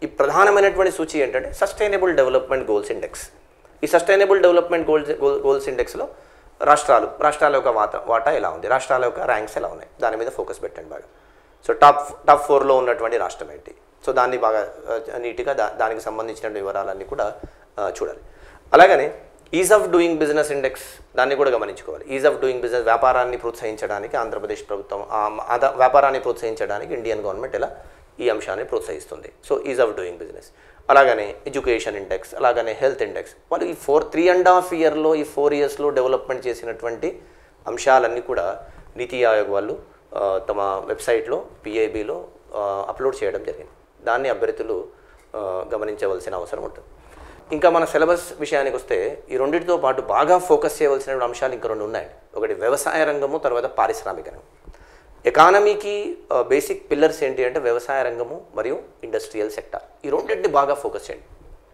ఈ ప్రధానమైనటువంటి సూచి ఏంటంటే సస్టైనబుల్ డెవలప్మెంట్ గోల్స్ ఇండెక్స్ ఈ సస్టైనబుల్ డెవలప్మెంట్ గోల్స్ గోల్స్ ఇండెక్స్లో రాష్ట్రాలు రాష్ట్రాల యొక్క వాటా వాటా ఎలా ఉంది రాష్ట్రాల యొక్క ర్యాంక్స్ ఎలా ఉన్నాయి దాని మీద ఫోకస్ పెట్టండి బాగా సో టాప్ టాప్ ఫోర్లో ఉన్నటువంటి రాష్ట్రం ఏంటి సో దాన్ని బాగా ఆ, నీట్గా దా దానికి సంబంధించిన వివరాలన్నీ కూడా ఆ, చూడాలి అలాగనే ease of doing business index దాన్ని కూడా గమనించుకోవాలి ఈజ్ ఆఫ్ డూయింగ్ బిజినెస్ వ్యాపారాన్ని ప్రోత్సహించడానికి ఆంధ్రప్రదేశ్ ప్రభుత్వం ఆ ఆదా- వ్యాపారాన్ని ప్రోత్సహించడానికి ఇండియన్ గవర్నమెంట్ ఎలా ఈ అంశాన్ని ప్రోత్సహిస్తుంది so ease of doing business అలాగనే ఎడ్యుకేషన్ ఇండెక్స్ అలాగనే హెల్త్ ఇండెక్స్ వాళ్ళు ఈ ఫోర్ త్రీ అండ్ హాఫ్ ఇయర్లో ఈ ఫోర్ ఇయర్స్లో డెవలప్మెంట్ చేసినటువంటి అంశాలన్నీ కూడా నీతి ఆయోగ్ వాళ్ళు ఆ, తమ వెబ్సైట్లో పిఐబిలో అప్లోడ్ చేయడం జరిగింది దాన్ని అభ్యర్థులు ఆ, గమనించవలసిన అవసరం ఉంటుంది ఇంకా మన సిలబస్ విషయానికి వస్తే ఈ రెండింటితో పాటు బాగా ఫోకస్ చేయవలసిన అంశాలు ఇంకా రెండు ఉన్నాయండి ఒకటి వ్యవసాయ రంగము తర్వాత పారిశ్రామిక రంగం ఎకానమీకి బేసిక్ పిల్లర్స్ ఏంటి అంటే వ్యవసాయ రంగము మరియు ఇండస్ట్రియల్ సెక్టర్ ఈ రెండింటిని బాగా ఫోకస్ చేయండి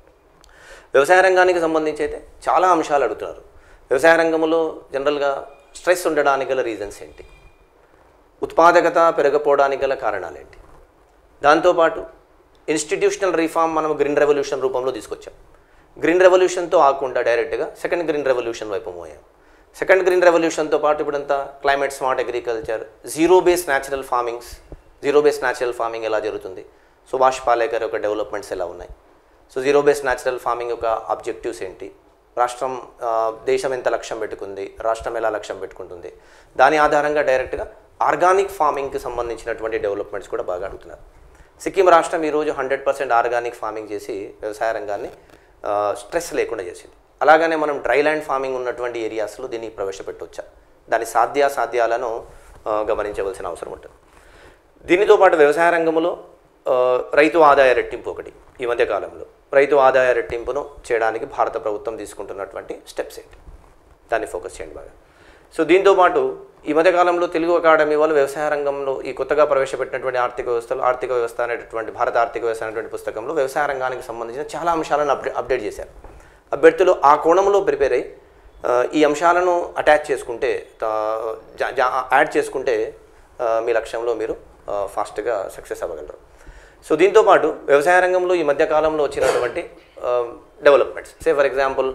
వ్యవసాయ రంగానికి సంబంధించి అయితే చాలా అంశాలు అడుగుతున్నారు వ్యవసాయ రంగంలో జనరల్గా స్ట్రెస్ ఉండడానికి గల రీజన్స్ ఏంటి ఉత్పాదకత పెరగపోవడానికి గల కారణాలు ఏంటి దాంతోపాటు ఇన్స్టిట్యూషనల్ రిఫార్మ్ మనం గ్రీన్ రెవల్యూషన్ రూపంలో తీసుకొచ్చాం గ్రీన్ రెవల్యూషన్తో ఆకుండా డైరెక్ట్గా సెకండ్ గ్రీన్ రెవల్యూషన్ వైపు మోయాం సెకండ్ గ్రీన్ రెవల్యూషన్తో పాటు ఇప్పుడంతా climate smart agriculture zero base natural farmings zero base natural farming ఎలా జరుగుతుంది సుభాష్ పాలేకర్ యొక్క డెవలప్మెంట్స్ ఎలా ఉన్నాయి so zero base natural farming యొక్క ఆబ్జెక్టివ్స్ ఏంటి రాష్ట్రం ఆ, దేశం ఎంత లక్ష్యం పెట్టుకుంది రాష్ట్రం ఎలా లక్ష్యం పెట్టుకుంటుంది దాని ఆధారంగా డైరెక్ట్గా ఆర్గానిక్ ఫార్మింగ్కి సంబంధించినటువంటి డెవలప్మెంట్స్ కూడా బాగా అడుగుతున్నారు సిక్కిం రాష్ట్రం ఈరోజు హండ్రెడ్ పర్సెంట్ ఆర్గానిక్ ఫార్మింగ్ చేసి వ్యవసాయ రంగాన్ని ఆ, స్ట్రెస్ లేకుండా చేసింది అలాగనే మనం డ్రై ల్యాండ్ ఫార్మింగ్ ఉన్నటువంటి ఏరియాస్లో దీన్ని ప్రవేశపెట్టవచ్చా దాని సాధ్యాసాధ్యాలను ఆ, గమనించవలసిన అవసరం ఉంటుంది దీనితో పాటు వ్యవసాయ రంగంలో ఆ, రైతు ఆదాయ రెట్టింపు ఒకటి ఈ మధ్య కాలంలో రైతు ఆదాయ రెట్టింపును చేయడానికి భారత ప్రభుత్వం తీసుకుంటున్నటువంటి స్టెప్స్ ఏంటి దాన్ని ఫోకస్ చేయండి బాగా సో దీంతో పాటు ఈ మధ్య కాలంలో తెలుగు అకాడమీ వాళ్ళు వ్యవసాయ రంగంలో ఈ కొత్తగా ప్రవేశపెట్టినటువంటి ఆర్థిక వ్యవస్థలు ఆర్థిక వ్యవస్థ అనేటటువంటి భారత ఆర్థిక వ్యవస్థ అనేటువంటి పుస్తకంలో వ్యవసాయ రంగానికి సంబంధించిన చాలా అంశాలను అప్డే అప్డేట్ చేశారు అభ్యర్థులు ఆ కోణంలో ప్రిపేర్ అయ్యి ఆ, ఈ అంశాలను అటాచ్ చేసుకుంటే తా- జా- జా- యాడ్ చేసుకుంటే ఆ, మీ లక్ష్యంలో మీరు ఫాస్ట్గా సక్సెస్ అవ్వగలరు సో దీంతో పాటు వ్యవసాయ రంగంలో ఈ మధ్య కాలంలో వచ్చినటువంటి డెవలప్మెంట్స్ సే ఫర్ ఎగ్జాంపుల్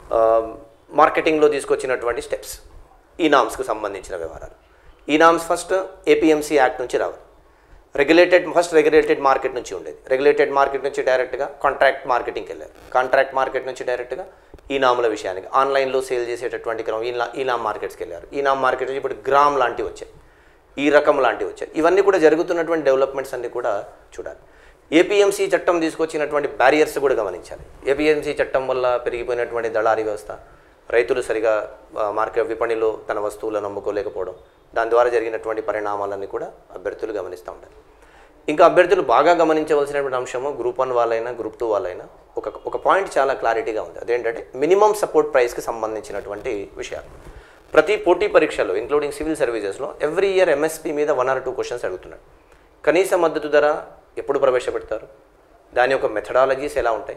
మార్కెటింగ్లో తీసుకొచ్చినటువంటి స్టెప్స్ ఈ నామ్స్కి సంబంధించిన వ్యవహారాలు ఈ నామ్స్ ఫస్ట్ ఏపీఎంసీ యాక్ట్ నుంచి రావాలి రెగ్యులేటెడ్ ఫస్ట్ రెగ్యులేటెడ్ మార్కెట్ నుంచి ఉండేది రెగ్యులేటెడ్ మార్కెట్ నుంచి డైరెక్ట్గా కాంట్రాక్ట్ మార్కెటింగ్కి వెళ్ళారు కాంట్రాక్ట్ మార్కెట్ నుంచి డైరెక్ట్గా ఈ నాముల విషయానికి ఆన్లైన్లో సేల్ చేసేటటువంటి క్రమం ఈ నా- ఈ నామ్ మార్కెట్స్కి వెళ్ళారు ఈ నామ్ మార్కెట్ నుంచి ఇప్పుడు గ్రామ్ లాంటివి వచ్చాయి ఈ రకం లాంటివి వచ్చాయి ఇవన్నీ కూడా జరుగుతున్నటువంటి డెవలప్మెంట్స్ అన్ని కూడా చూడాలి ఏపీఎంసీ చట్టం తీసుకొచ్చినటువంటి బ్యారియర్స్ కూడా గమనించాలి ఏపీఎంసీ చట్టం వల్ల పెరిగిపోయినటువంటి దళారీ వ్యవస్థ రైతులు సరిగా ఆ, మార్కెట్ విపణిలో తన వస్తువులను అమ్ముకోలేకపోవడం దాని ద్వారా జరిగినటువంటి పరిణామాలన్నీ కూడా అభ్యర్థులు గమనిస్తూ ఉంటారు ఇంకా అభ్యర్థులు బాగా గమనించవలసినటువంటి అంశము గ్రూప్ వన్ వాళ్ళైనా గ్రూప్ టూ వాళ్ళైనా ఒక ఒక పాయింట్ చాలా క్లారిటీగా ఉంది అదేంటంటే మినిమం సపోర్ట్ ప్రైస్కి సంబంధించినటువంటి విషయాలు ప్రతి పోటీ పరీక్షలో ఇంక్లూడింగ్ సివిల్ సర్వీసెస్లో ఎవ్రీ ఇయర్ ఎంఎస్పీ మీద వన్ ఆర్ టూ క్వశ్చన్స్ అడుగుతున్నాడు కనీస మద్దతు ధర ఎప్పుడు ప్రవేశపెడతారు దాని యొక్క మెథడాలజీస్ ఎలా ఉంటాయి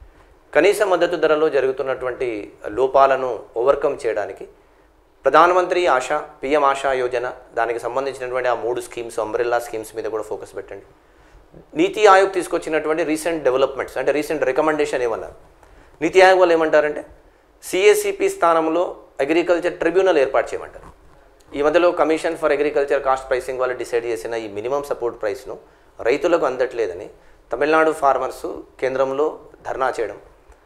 కనీస మద్దతు ధరలో జరుగుతున్నటువంటి లోపాలను ఓవర్కమ్ చేయడానికి ప్రధానమంత్రి ఆశా పిఎం ఆశా యోజన దానికి సంబంధించినటువంటి ఆ మూడు స్కీమ్స్ అంబ్రెల్లా స్కీమ్స్ మీద కూడా ఫోకస్ పెట్టండి నీతి ఆయోగ్ తీసుకొచ్చినటువంటి రీసెంట్ డెవలప్మెంట్స్ అంటే రీసెంట్ రికమెండేషన్ ఏమన్నారు నీతి ఆయోగ్ వాళ్ళు ఏమంటారంటే సిఎస్సిపి స్థానంలో అగ్రికల్చర్ ట్రిబ్యునల్ ఏర్పాటు చేయమంటారు ఈ మధ్యలో commission for agriculture cost pricing వాళ్ళు డిసైడ్ చేసిన ఈ మినిమం సపోర్ట్ ప్రైస్ను రైతులకు అందట్లేదని తమిళనాడు ఫార్మర్స్ కేంద్రంలో ధర్నా చేయడం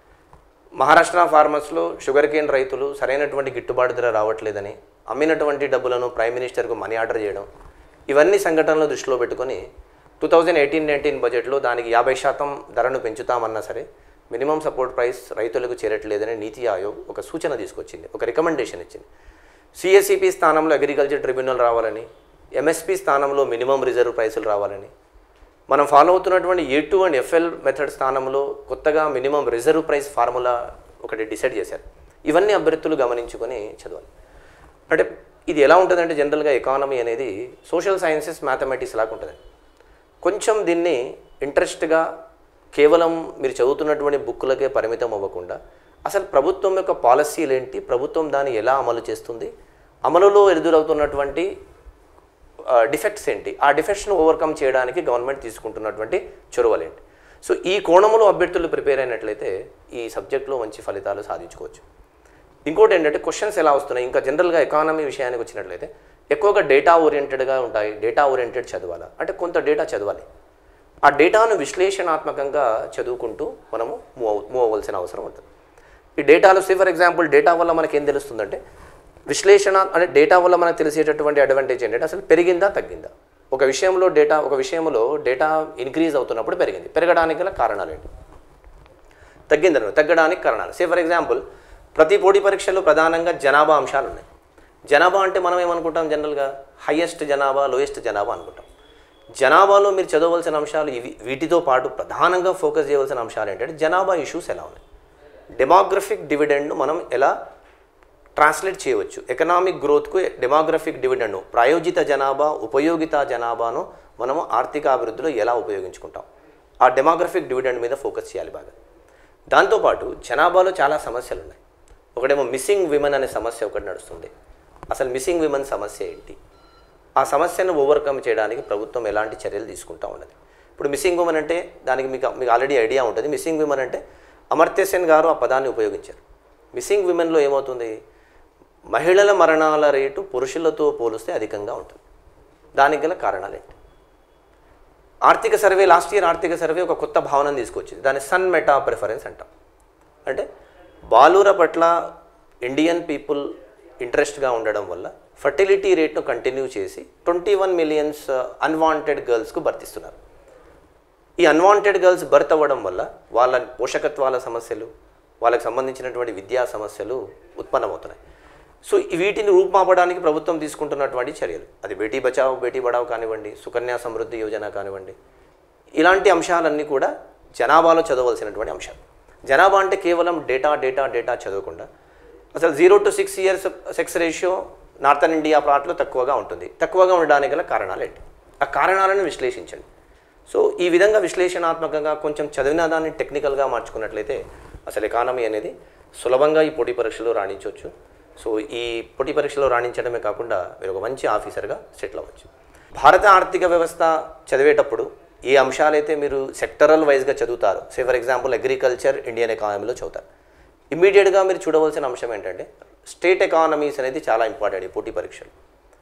మహారాష్ట్ర ఫార్మర్స్లో షుగర్ కేన్ రైతులు సరైనటువంటి గిట్టుబాటు ధర రావట్లేదని అమ్మినటువంటి డబ్బులను ప్రైమ్ మినిస్టర్కు మనీ ఆర్డర్ చేయడం ఇవన్నీ సంఘటనలు దృష్టిలో పెట్టుకొని టూ థౌజండ్ ఎయిటీన్ నైన్టీన్ బడ్జెట్లో దానికి యాభై శాతం ధరను పెంచుతామన్నా సరే మినిమం సపోర్ట్ ప్రైస్ రైతులకు చేరట్లేదని నీతి ఆయోగ్ ఒక సూచన తీసుకొచ్చింది ఒక రికమెండేషన్ ఇచ్చింది సిఎస్సిపి స్థానంలో అగ్రికల్చర్ ట్రిబ్యునల్ రావాలని ఎంఎస్పి స్థానంలో మినిమం రిజర్వ్ ప్రైసులు రావాలని మనం ఫాలో అవుతున్నటువంటి A two and FL method స్థానంలో కొత్తగా మినిమం రిజర్వ్ ప్రైస్ ఫార్ములా ఒకటి డిసైడ్ చేశారు ఇవన్నీ అభ్యర్థులు గమనించుకొని చదవాలి అంటే ఇది ఎలా ఉంటుందంటే జనరల్గా ఎకానమీ అనేది సోషల్ సైన్సెస్ మ్యాథమెటిక్స్ లాగా ఉంటుంది కొంచెం దీన్ని ఇంట్రెస్ట్గా కేవలం మీరు చదువుతున్నటువంటి బుక్కులకే పరిమితం అవ్వకుండా అసలు ప్రభుత్వం యొక్క పాలసీలు ఏంటి ప్రభుత్వం దాన్ని ఎలా అమలు చేస్తుంది అమలులో ఎదురవుతున్నటువంటి డిఫెక్ట్స్ ఏంటి ఆ డిఫెక్ట్స్ను ఓవర్కమ్ చేయడానికి గవర్నమెంట్ తీసుకుంటున్నటువంటి చొరవలు ఏంటి సో ఈ కోణంలో అభ్యర్థులు ప్రిపేర్ అయినట్లయితే ఈ సబ్జెక్ట్లో మంచి ఫలితాలు సాధించుకోవచ్చు ఇంకోటి ఏంటంటే క్వశ్చన్స్ ఎలా వస్తున్నాయి ఇంకా జనరల్గా ఎకానమీ విషయానికి వచ్చినట్లయితే ఎక్కువగా డేటా ఓరియంటెడ్గా ఉంటాయి డేటా ఓరియంటెడ్ చదవాలా అంటే కొంత డేటా చదవాలి ఆ డేటాను విశ్లేషణాత్మకంగా చదువుకుంటూ మనము మూవ్ అవ మూవ్ అవ్వాల్సిన అవసరం ఉంటుంది ఈ డేటాలో సే ఫర్ ఎగ్జాంపుల్ డేటా వల్ల మనకి ఏం తెలుస్తుందంటే విశ్లేషణ అంటే డేటా వల్ల మనకు తెలిసేటటువంటి అడ్వాంటేజ్ ఏంటంటే అసలు పెరిగిందా తగ్గిందా ఒక విషయంలో డేటా ఒక విషయంలో డేటా ఇంక్రీజ్ అవుతున్నప్పుడు పెరిగింది పెరగడానికి గల కారణాలు ఏంటి తగ్గిందను తగ్గడానికి కారణాలు సే ఫర్ ఎగ్జాంపుల్ ప్రతి పోటీ పరీక్షలో ప్రధానంగా జనాభా అంశాలు ఉన్నాయి జనాభా అంటే మనం ఏమనుకుంటాం జనరల్గా హయ్యెస్ట్ జనాభా లోయెస్ట్ జనాభా అనుకుంటాం జనాభాలో మీరు చదవవలసిన అంశాలు ఇవి వీటితో పాటు ప్రధానంగా ఫోకస్ చేయవలసిన అంశాలు ఏంటంటే జనాభా ఇష్యూస్ ఎలా ఉన్నాయి డెమోగ్రఫిక్ డివిడెండ్ను మనం ఎలా ట్రాన్స్లేట్ చేయవచ్చు ఎకనామిక్ గ్రోత్కు డెమోగ్రఫిక్ డివిడెండ్ను ప్రాయోజిత జనాభా ఉపయోగిత జనాభాను మనము ఆర్థిక అభివృద్ధిలో ఎలా ఉపయోగించుకుంటాం ఆ డెమోగ్రఫిక్ డివిడెండ్ మీద ఫోకస్ చేయాలి బాగా దాంతోపాటు జనాభాలో చాలా సమస్యలు ఉన్నాయి ఒకటేమో మిస్సింగ్ విమెన్ అనే సమస్య ఒకటి నడుస్తుంది అసలు మిస్సింగ్ విమెన్ సమస్య ఏంటి ఆ సమస్యను ఓవర్కమ్ చేయడానికి ప్రభుత్వం ఎలాంటి చర్యలు తీసుకుంటా ఉన్నది ఇప్పుడు మిస్సింగ్ ఉమెన్ అంటే దానికి మీకు మీకు ఆల్రెడీ ఐడియా ఉంటుంది మిస్సింగ్ విమెన్ అంటే అమర్త్య సేన్ గారు ఆ పదాన్ని ఉపయోగించారు మిస్సింగ్ విమెన్లో ఏమవుతుంది మహిళల మరణాల రేటు పురుషులతో పోలిస్తే అధికంగా ఉంటుంది దానికి గల కారణాలు ఏంటి ఆర్థిక సర్వే లాస్ట్ ఇయర్ ఆర్థిక సర్వే ఒక కొత్త భావనను తీసుకొచ్చింది దాన్ని సన్ మెటా ప్రిఫరెన్స్ అంటాం అంటే బాలుర పట్ల ఇండియన్ పీపుల్ ఇంట్రెస్ట్గా ఉండడం వల్ల ఫర్టిలిటీ రేట్ను కంటిన్యూ చేసి ట్వంటీ వన్ మిలియన్స్ అన్వాంటెడ్ గర్ల్స్కు భర్తిస్తున్నారు ఈ అన్వాంటెడ్ గర్ల్స్ బర్త్ అవ్వడం వల్ల వాళ్ళ పోషకత్వాల సమస్యలు వాళ్ళకి సంబంధించినటువంటి విద్యా సమస్యలు ఉత్పన్నమవుతున్నాయి సో ఈ వీటిని రూపుమాపడానికి ప్రభుత్వం తీసుకుంటున్నటువంటి చర్యలు అది బేటీ బచావ్ బేటీ పడావ్ కానివ్వండి సుకన్యా సమృద్ధి యోజన కానివ్వండి ఇలాంటి అంశాలన్నీ కూడా జనాభాలో చదవలసినటువంటి అంశాలు జనాభా అంటే కేవలం డేటా డేటా డేటా చదవకుండా అసలు zero to six years sex ratio northern India ప్లాట్లో తక్కువగా ఉంటుంది తక్కువగా ఉండడానికి గల కారణాలు ఏంటి ఆ కారణాలను విశ్లేషించండి సో ఈ విధంగా విశ్లేషణాత్మకంగా కొంచెం చదివిన దాన్ని టెక్నికల్గా మార్చుకున్నట్లయితే అసలు ఎకానమీ అనేది సులభంగా ఈ పోటీ పరీక్షలో రాణించవచ్చు సో ఈ పోటీ పరీక్షలో రాణించడమే కాకుండా మీరు ఒక మంచి ఆఫీసర్గా సెటిల్ అవ్వచ్చు భారత ఆర్థిక వ్యవస్థ చదివేటప్పుడు ఏ అంశాలైతే మీరు సెక్టరల్ వైజ్గా చదువుతారో say for example agriculture Indian ఎకానమీలో చదువుతారు ఇమ్మీడియట్గా మీరు చూడవలసిన అంశం ఏంటంటే స్టేట్ ఎకానమీస్ అనేది చాలా ఇంపార్టెంట్ ఈ పోటీ పరీక్షలు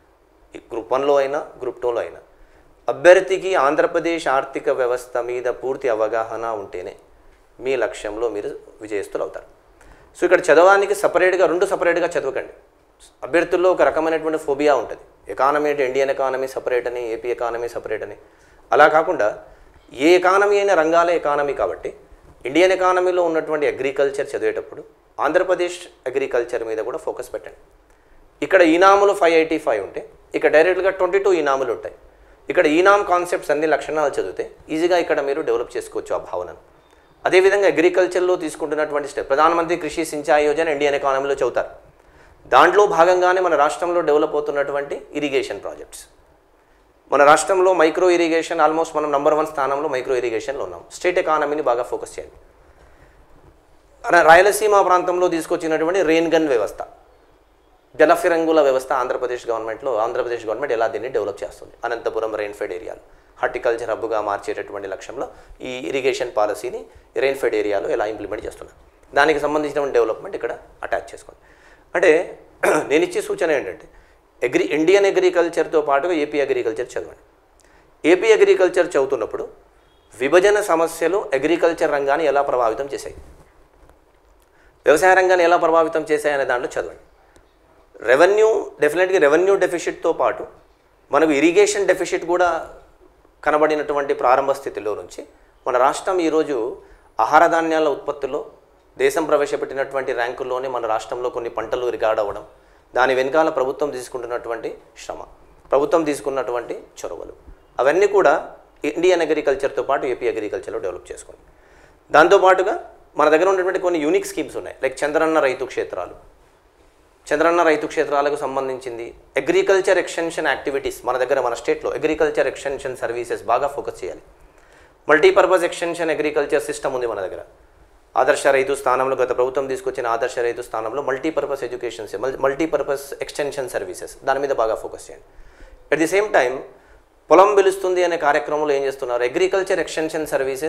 ఈ గ్రూప్ వన్లో అయినా గ్రూప్ టూలో అయినా అభ్యర్థికి ఆంధ్రప్రదేశ్ ఆర్థిక వ్యవస్థ మీద పూర్తి అవగాహన ఉంటేనే మీ లక్ష్యంలో మీరు విజయస్తులు అవుతారు సో ఇక్కడ చదవడానికి సపరేట్గా రెండు సపరేట్గా చదవకండి అభ్యర్థుల్లో ఒక రకమైనటువంటి ఫోబియా ఉంటుంది ఎకానమీ అంటే ఇండియన్ ఎకానమీ సపరేట్ అని ఏపీ ఎకానమీ సపరేట్ అని అలా కాకుండా ఏ ఎకానమీ అయినా రంగాలే ఎకానమీ కాబట్టి ఇండియన్ ఎకానమీలో ఉన్నటువంటి అగ్రికల్చర్ చదివేటప్పుడు ఆంధ్రప్రదేశ్ అగ్రికల్చర్ మీద కూడా ఫోకస్ పెట్టండి ఇక్కడ ఈనాములు ఫైవ్ ఎయిటీ ఫైవ్ ఉంటే ఇక్కడ డైరెక్ట్గా ట్వంటీ టూ ఈనాములు ఉంటాయి ఇక్కడ ఈనామ్ కాన్సెప్ట్స్ అన్ని లక్షణాలు చదివితే ఈజీగా ఇక్కడ మీరు డెవలప్ చేసుకోవచ్చు ఆ భావనను అదేవిధంగా అగ్రికల్చర్లో తీసుకుంటున్నటువంటి స్టెప్ ప్రధానమంత్రి కృషి సించాయి యోజన ఇండియన్ ఎకానమీలో చదువుతారు దాంట్లో భాగంగానే మన రాష్ట్రంలో డెవలప్ అవుతున్నటువంటి ఇరిగేషన్ ప్రాజెక్ట్స్ మన రాష్ట్రంలో మైక్రో ఇరిగేషన్ ఆల్మోస్ట్ మనం నంబర్ వన్ స్థానంలో మైక్రో ఇరిగేషన్లో ఉన్నాం స్టేట్ ఎకానమీని బాగా ఫోకస్ చేయండి అలా రాయలసీమ ప్రాంతంలో తీసుకొచ్చినటువంటి రెయిన్ గన్ వ్యవస్థ జలఫిరంగుల వ్యవస్థ ఆంధ్రప్రదేశ్ గవర్నమెంట్లో ఆంధ్రప్రదేశ్ గవర్నమెంట్ ఎలా దీన్ని డెవలప్ చేస్తుంది అనంతపురం రెయిన్ఫెడ్ ఏరియాలో హార్టికల్చర్ హబ్గా మార్చేటటువంటి లక్ష్యంలో ఈ ఇరిగేషన్ పాలసీని రెయిన్ఫెడ్ ఏరియాలో ఎలా ఇంప్లిమెంట్ చేస్తున్నారు దానికి సంబంధించినటువంటి డెవలప్మెంట్ ఇక్కడ అటాచ్ చేసుకోండి అంటే నేను ఇచ్చే సూచన ఏంటంటే అగ్రి ఇండియన్ అగ్రికల్చర్తో పాటుగా ఏపీ అగ్రికల్చర్ చదవండి ఏపీ అగ్రికల్చర్ చదువుతున్నప్పుడు విభజన సమస్యలు అగ్రికల్చర్ రంగాన్ని ఎలా ప్రభావితం చేశాయి వ్యవసాయ రంగాన్ని ఎలా ప్రభావితం చేశాయనే దాంట్లో చదవండి రెవెన్యూ డెఫినెట్గా రెవెన్యూ డెఫిషిట్తో పాటు మనకు ఇరిగేషన్ డెఫిషిట్ కూడా కనబడినటువంటి ప్రారంభ స్థితిలో నుంచి మన రాష్ట్రం ఈరోజు ఆహార ధాన్యాల ఉత్పత్తిలో దేశం ప్రవేశపెట్టినటువంటి ర్యాంకుల్లోనే మన రాష్ట్రంలో కొన్ని పంటలు రికార్డ్ అవ్వడం దాని వెనకాల ప్రభుత్వం తీసుకుంటున్నటువంటి శ్రమ ప్రభుత్వం తీసుకున్నటువంటి చొరవలు అవన్నీ కూడా ఇండియన్ అగ్రికల్చర్తో పాటు ఏపీ అగ్రికల్చర్లో డెవలప్ చేసుకోండి దాంతోపాటుగా మన దగ్గర ఉన్నటువంటి కొన్ని యూనిక్ స్కీమ్స్ ఉన్నాయి లైక్ చంద్రన్న రైతు క్షేత్రాలు చంద్రన్న రైతు క్షేత్రాలకు సంబంధించింది అగ్రికల్చర్ ఎక్స్టెన్షన్ యాక్టివిటీస్ మన దగ్గర మన స్టేట్లో అగ్రికల్చర్ ఎక్స్టెన్షన్ సర్వీసెస్ బాగా ఫోకస్ చేయాలి మల్టీపర్పస్ ఎక్స్టెన్షన్ అగ్రికల్చర్ సిస్టమ్ ఉంది మన దగ్గర ఆదర్శ రైతు స్థానంలో గత ప్రభుత్వం తీసుకొచ్చిన ఆదర్శ రైతు స్థానంలో multipurpose education multipurpose extension services దాని మీద బాగా ఫోకస్ చేయండి అట్ ది సేమ్ టైం పొలం పిలుస్తుంది అనే కార్యక్రమంలో ఏం చేస్తున్నారు agriculture extension services